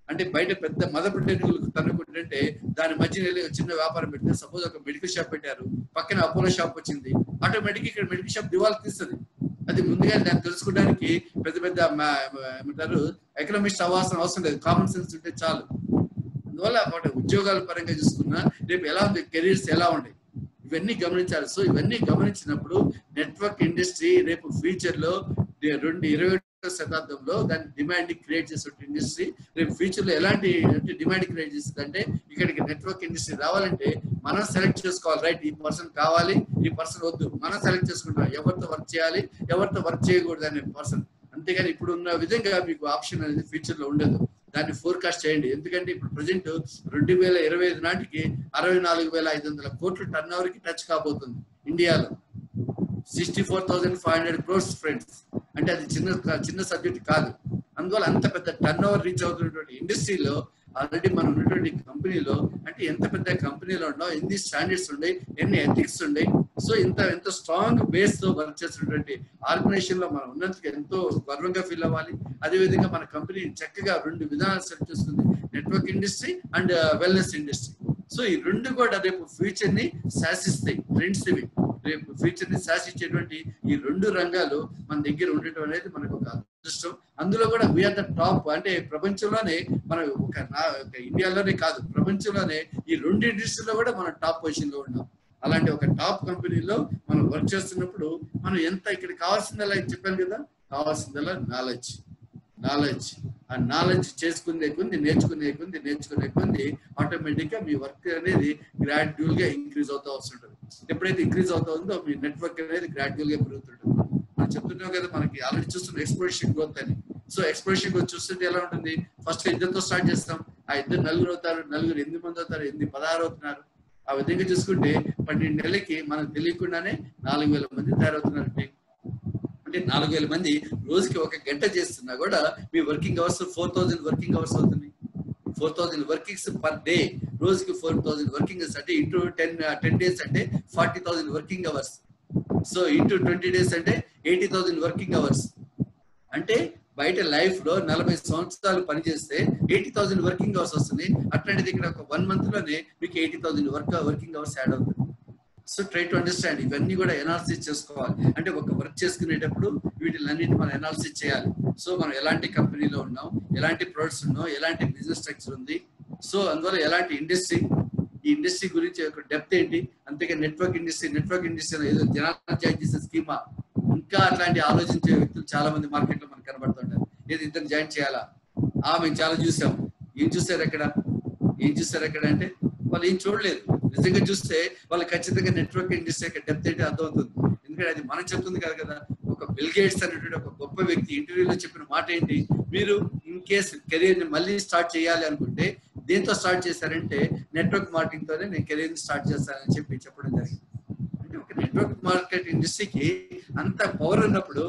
అంటే బయట పెద్ద మదపు టెన్నులు తనుకుంటుంటే దాని మధ్యన వెళ్ళి ఒక చిన్న వ్యాపారం పెడితే సపోజ్ ఒక మెడికల్ షాప్ పెట్టారు పక్కన అపోలో షాప్ వచ్చింది ఆటోమేటిక్ ఇక్కడ మెడికల్ షాప్ దివాలా తీస్తుంది అది ముందుగా దాన్ని తెలుసుకోవడానికి పెద్ద పెద్ద మా- మా- ఏమంటారు ఎకనామిస్ట్ అవ్వాల్సిన అవసరం లేదు కామన్ సెన్స్ ఉంటే చాలు అందువల్ల వాటి ఉద్యోగాల పరంగా చూసుకున్నా రేపు ఎలా ఉంది కెరీర్స్ ఎలా ఉన్నాయి ఇవన్నీ గమనించాలి సో ఇవన్నీ గమనించినప్పుడు నెట్వర్క్ ఇండస్ట్రీ రేపు ఫ్యూచర్ లో దే- రెండు ఇరవై ఒకటో శతాబ్దంలో దాని డిమాండ్ క్రియేట్ చేసే ఇండస్ట్రీ రేపు ఫ్యూచర్ లో ఎలాంటి అంటే డిమాండ్ క్రియేట్ చేస్తుంది అంటే ఇక్కడికి నెట్వర్క్ ఇండస్ట్రీ రావాలంటే మనం సెలెక్ట్ చేసుకోవాలి రైట్ ఈ పర్సన్ కావాలి ఈ పర్సన్ వద్దు మనం సెలెక్ట్ చేసుకుంటాం ఎవరితో వర్క్ చేయాలి ఎవరితో వర్క్ చేయకూడదు అనే పర్సన్ అంతేగాని ఇప్పుడు ఉన్న విధంగా మీకు ఆప్షన్ అనేది ఫ్యూచర్ లో ఉండదు దాన్ని ఫోర్కాస్ట్ చేయండి ఎందుకంటే ఇప్పుడు ప్రజెంట్ రెండు వేల ఇరవై ఐదు నాటికి అరవై నాలుగు వేల ఐదు వందల కోట్ల టర్న్ ఓవర్ కి టచ్ కాబోతుంది ఇండియాలో sixty four thousand five hundred crores friends అంటే అది చిన్న చిన్న సబ్జెక్ట్ కాదు అందువల్ల అంత పెద్ద టర్న్ ఓవర్ రీచ్ అవుతున్నటువంటి ఇండస్ట్రీలో ఆల్రెడీ మనం ఉన్నటువంటి కంపెనీలో అంటే ఎంత పెద్ద కంపెనీలో ఉన్నాం ఎన్ని స్టాండర్డ్స్ ఉన్నాయి ఎన్ని ఎథిక్స్ ఉన్నాయి సో ఇంత ఎంత స్ట్రాంగ్ బేస్ తో వర్క్ చేసినటువంటి ఆర్గనైజేషన్ లో మనం ఉన్నందుకు ఎంతో గర్వంగా ఫీల్ అవ్వాలి అదేవిధంగా మన కంపెనీ చక్కగా రెండు విధానాలు సెలెక్ట్ చేసుకుంది network industry and wellness industry so ఈ రెండు కూడా రేపు ఫ్యూచర్ ని శాసిస్తాయి ట్రెండ్స్ ఇవి రేపు ఫ్యూచర్ ని శాసించేటువంటి ఈ రెండు రంగాలు మన దగ్గర ఉండటం అనేది మనకు ఒక అదృష్టం అందులో కూడా వీఆర్ ద టాప్ అంటే ప్రపంచంలోనే మన ఒక నా- ఒక ఇండియాలోనే కాదు ప్రపంచంలోనే ఈ రెండు ఇండస్ట్రీలో కూడా మనం టాప్ పొజిషన్ లో ఉన్నాం అలాంటి ఒక టాప్ కంపెనీలో మనం వర్క్ చేస్తున్నప్పుడు మనం ఎంత ఇక్కడ కావాల్సిందల్లా చెప్పాను కదా కావాల్సిందల్లా నాలెడ్జ్ నాలెడ్జ్ ఆ నాలెడ్జ్ చేసుకునే కొంది నేర్చుకునే కొంది నేర్చుకునే కొంది ఆటోమేటిక్ గా మీ వర్క్ అనేది గ్రాడ్యువల్ గా ఇంక్రీజ్ అవుతా వస్తుంటుంది ఎప్పుడైతే ఇంక్రీజ్ అవుతా ఉందో మీ నెట్వర్క్ అనేది గ్రాడ్యువల్ గా పెరుగుతుంటుంది మనం చెప్తున్నాం కదా మనకి ఆల్రెడీ చూస్తున్న ఎక్స్ప్లోరేషన్ గ్రోత్ అని సో ఎక్స్ప్లోరేషన్ గ్రోత్ చూస్తుంటే ఎలా ఉంటుంది ఫస్ట్ ఇద్దరితో స్టార్ట్ చేస్తాం ఆ ఇద్దరు నలుగురు అవుతారు నలుగురు ఎనిమిది మంది అవుతారు ఎనిమిది పదహారు అవుతున్నారు ఆ విధంగా చూసుకుంటే పన్నెండు నెలలకి మనకు తెలియకుండానే నాలుగు వేల మంది తయారవుతున్నారు team. అంటే నాలుగు వేల మంది రోజుకి ఒక గంట చేస్తున్నా కూడా మీ working hours four thousand working hours అవుతుంది four thousand workings per day రోజుకి ఫోర్ థౌసండ్ వర్కింగ్ అంటే ఇంటూ టెన్ టెన్ డేస్ అంటే forty thousand working hours so into twenty days అంటే ఎయిటీ థౌసండ్ వర్కింగ్ అవర్స్ అంటే బయట లైఫ్ లో నలభై సంవత్సరాలు పనిచేస్తే ఎయిటీ థౌసండ్ వర్కింగ్ అవర్స్ వస్తుంది అట్లాంటిది ఇక్కడ ఒక వన్ మంత్ లోనే మీకు eighty thousand work working hours add అవుతుంది సో ట్రై టు అండర్స్టాండ్ ఇవన్నీ కూడా ఎనాలిసిస్ చేసుకోవాలి అంటే ఒక వర్క్ చేసుకునేటప్పుడు వీటిలన్నిటి మనం ఎనాలిసిస్ చేయాలి సో మనం ఎలాంటి కంపెనీలో ఉన్నాం ఎలాంటి ప్రొడక్ట్స్ ఉన్నాం ఎలాంటి బిజినెస్ స్ట్రక్చర్ ఉంది సో అందువల్ల ఎలాంటి ఇండస్ట్రీ ఈ ఇండస్ట్రీ గురించి ఒక డెప్త్ ఏంటి అంతేగా నెట్వర్క్ ఇండస్ట్రీ నెట్వర్క్ ఇండస్ట్రీ ఏదో జనాలు జాయిన్ చేసే స్కీమా ఇంకా అట్లాంటి ఆలోచించే వ్యక్తులు చాలా మంది మార్కెట్ లో మనకు కనబడుతుంటారు ఏది ఇద్దరు జాయిన్ చేయాలా ఆ మేము చాలా చూసాం ఏం చూసారు ఎక్కడ ఏం చూసారు ఎక్కడ అంటే వాళ్ళు ఏం చూడలేదు నిజంగా చూస్తే వాళ్ళు ఖచ్చితంగా నెట్వర్క్ ఇండస్ట్రీ యొక్క డెప్త్ ఏంటి అర్థమవుతుంది ఎందుకంటే అది మనం చెప్తుంది కాదు కదా ఒక బిల్ గేట్స్ అనేటువంటి ఒక గొప్ప వ్యక్తి ఇంటర్వ్యూలో చెప్పిన మాట ఏంటి మీరు ఇన్ కేస్ కెరీర్ ని మళ్ళీ స్టార్ట్ చేయాలి అనుకుంటే దేంతో స్టార్ట్ చేశారంటే నెట్వర్క్ మార్కెటింగ్ తోనే నేను కెరీర్ ని స్టార్ట్ చేస్తానని చెప్పి చెప్పడం జరిగింది అంటే ఒక నెట్వర్క్ మార్కెట్ ఇండస్ట్రీకి అంత పవర్ ఉన్నప్పుడు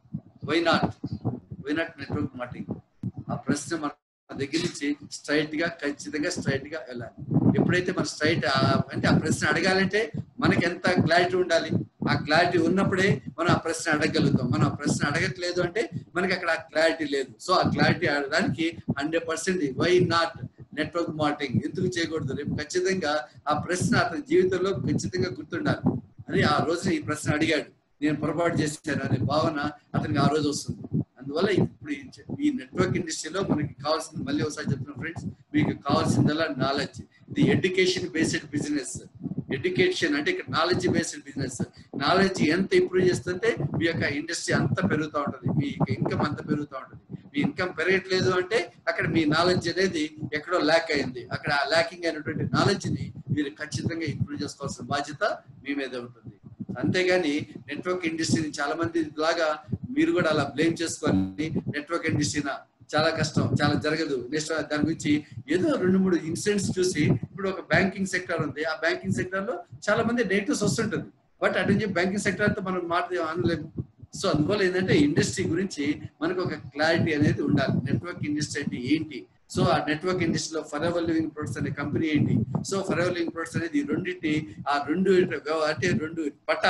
why not why not network marketing ఆ ప్రశ్న మన దగ్గర నుంచి స్ట్రైట్ గా ఖచ్చితంగా స్ట్రైట్ గా వెళ్ళాలి ఎప్పుడైతే మన స్ట్రైట్ అంటే ఆ ప్రశ్న అడగాలంటే మనకి ఎంత క్లారిటీ ఉండాలి ఆ క్లారిటీ ఉన్నప్పుడే మనం ఆ ప్రశ్న అడగలుగుతాం మనం ఆ ప్రశ్న అడగట్లేదు అంటే మనకి అక్కడ ఆ క్లారిటీ లేదు సో ఆ క్లారిటీ అడగడానికి hundred percent why not network marketing ఎందుకు చేయకూడదు రేపు ఖచ్చితంగా ఆ ప్రశ్న అతని జీవితంలో ఖచ్చితంగా గుర్తుండాలి అని ఆ రోజున ఈ ప్రశ్న అడిగాడు నేను పొరపాటు చేశాను అనే భావన అతనికి ఆ రోజు వస్తుంది అందువల్ల ఇప్పుడు ఈ చె- ఈ నెట్వర్క్ ఇండస్ట్రీలో మనకి కావాల్సింది మళ్ళీ ఒకసారి చెప్తున్నా ఫ్రెండ్స్ మీకు కావాల్సిందల్లా నాలెడ్జ్ ఇది ఎడ్యుకేషన్ బేస్డ్ బిజినెస్ ఎడ్యుకేషన్ అంటే ఇక్కడ నాలెడ్జ్ బేస్డ్ బిజినెస్ నాలెడ్జ్ ఎంత ఇంప్రూవ్ చేస్తుంటే మీ యొక్క ఇండస్ట్రీ అంత పెరుగుతూ ఉంటుంది మీ ఇన్కమ్ అంత పెరుగుతూ ఉంటుంది మీ ఇన్కమ్ పెరగట్లేదు అంటే అక్కడ మీ నాలెడ్జ్ అనేది ఎక్కడో ల్యాక్ అయింది అక్కడ ఆ ల్యాకింగ్ అయినటువంటి నాలెడ్జ్ ని మీరు ఖచ్చితంగా ఇంప్రూవ్ చేసుకోవాల్సిన బాధ్యత మీ మీదే ఉంటుంది అంతేగాని నెట్వర్క్ ఇండస్ట్రీని చాలా మంది లాగా మీరు కూడా అలా బ్లేమ్ చేసుకొని నెట్వర్క్ ఇండస్ట్రీనా చాలా కష్టం చాలా జరగదు నెక్స్ట్ దాని గురించి ఏదో రెండు మూడు ఇన్సిడెంట్స్ చూసి ఇప్పుడు ఒక బ్యాంకింగ్ సెక్టర్ ఉంది ఆ బ్యాంకింగ్ సెక్టర్ లో చాలా మంది నెగిటివ్స్ వస్తుంటుంది బట్ అటు నుంచి బ్యాంకింగ్ సెక్టర్ తో మనం మాట అనలేము సో అందువల్ల ఏంటంటే ఇండస్ట్రీ గురించి మనకు ఒక క్లారిటీ అనేది ఉండాలి నెట్వర్క్ ఇండస్ట్రీ అంటే ఏంటి సో ఆ నెట్వర్క్ ఇండస్ట్రీలో ఫర్ ఎవర్ లివింగ్ ప్రొడక్ట్స్ అనే కంపెనీ ఏంటి so for ever living Products అనేది ఈ రెండింటి ఆ రెండు వ్యవ- అంటే రెండు పట్టాలు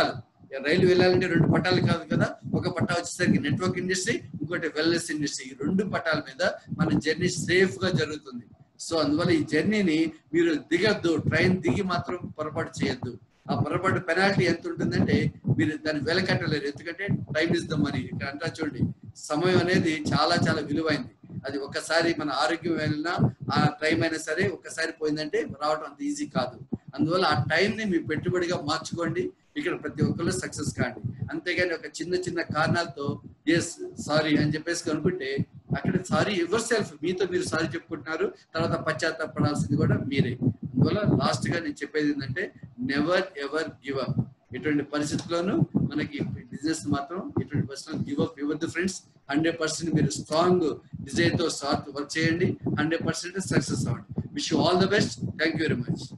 రైలు వెళ్ళాలంటే రెండు పట్టాలు కాదు కదా ఒక పట్టా వచ్చేసరికి నెట్వర్క్ ఇండస్ట్రీ ఇంకోటి వెల్నెస్ ఇండస్ట్రీ ఈ రెండు పట్టాల మీద మన జర్నీ సేఫ్ గా జరుగుతుంది సో అందువల్ల ఈ జర్నీని మీరు దిగద్దు ట్రైన్ దిగి మాత్రం పొరపాటు చేయొద్దు ఆ పొరపాటు పెనాల్టీ ఎంత ఉంటుందంటే మీరు దాన్ని వెలకట్టలేరు ఎందుకంటే టైం ఇస్ ద మనీ ఇక్కడ అంటా చూడండి సమయం అనేది చాలా చాలా విలువైంది అది ఒకసారి మన ఆరోగ్యం వెళ్ళినా ఆ టైం అయినా సరే ఒక్కసారి పోయిందంటే రావడం అంత ఈజీ కాదు అందువల్ల ఆ టైం ని మీ పెట్టుబడిగా మార్చుకోండి ఇక్కడ ప్రతి ఒక్కరు సక్సెస్ కాండి అంతేగాని ఒక చిన్న చిన్న కారణాలతో ఎస్ సారీ అని చెప్పేసి అనుకుంటే అక్కడ సారీ ఎవర్ సెల్ఫ్ మీతో మీరు సారీ చెప్పుకుంటున్నారు తర్వాత పశ్చాత్తాపడాల్సింది కూడా మీరే అందువల్ల లాస్ట్ గా నేను చెప్పేది ఏంటంటే నెవర్ ఎవర్ గివ్ అప్ ఎటువంటి పరిస్థితుల్లోనూ మనకి బిజినెస్ మాత్రం ఎటువంటి పరిస్థితుల్లో గివ్ అప్ ఇవ్వద్దు ఫ్రెండ్స్ హండ్రెడ్ పర్సెంట్ మీరు స్ట్రాంగ్ డిజైన్ తో స్టార్ట్ వర్క్ చేయండి హండ్రెడ్ పర్సెంట్ సక్సెస్ అవ్వండి wish all the best thank you very much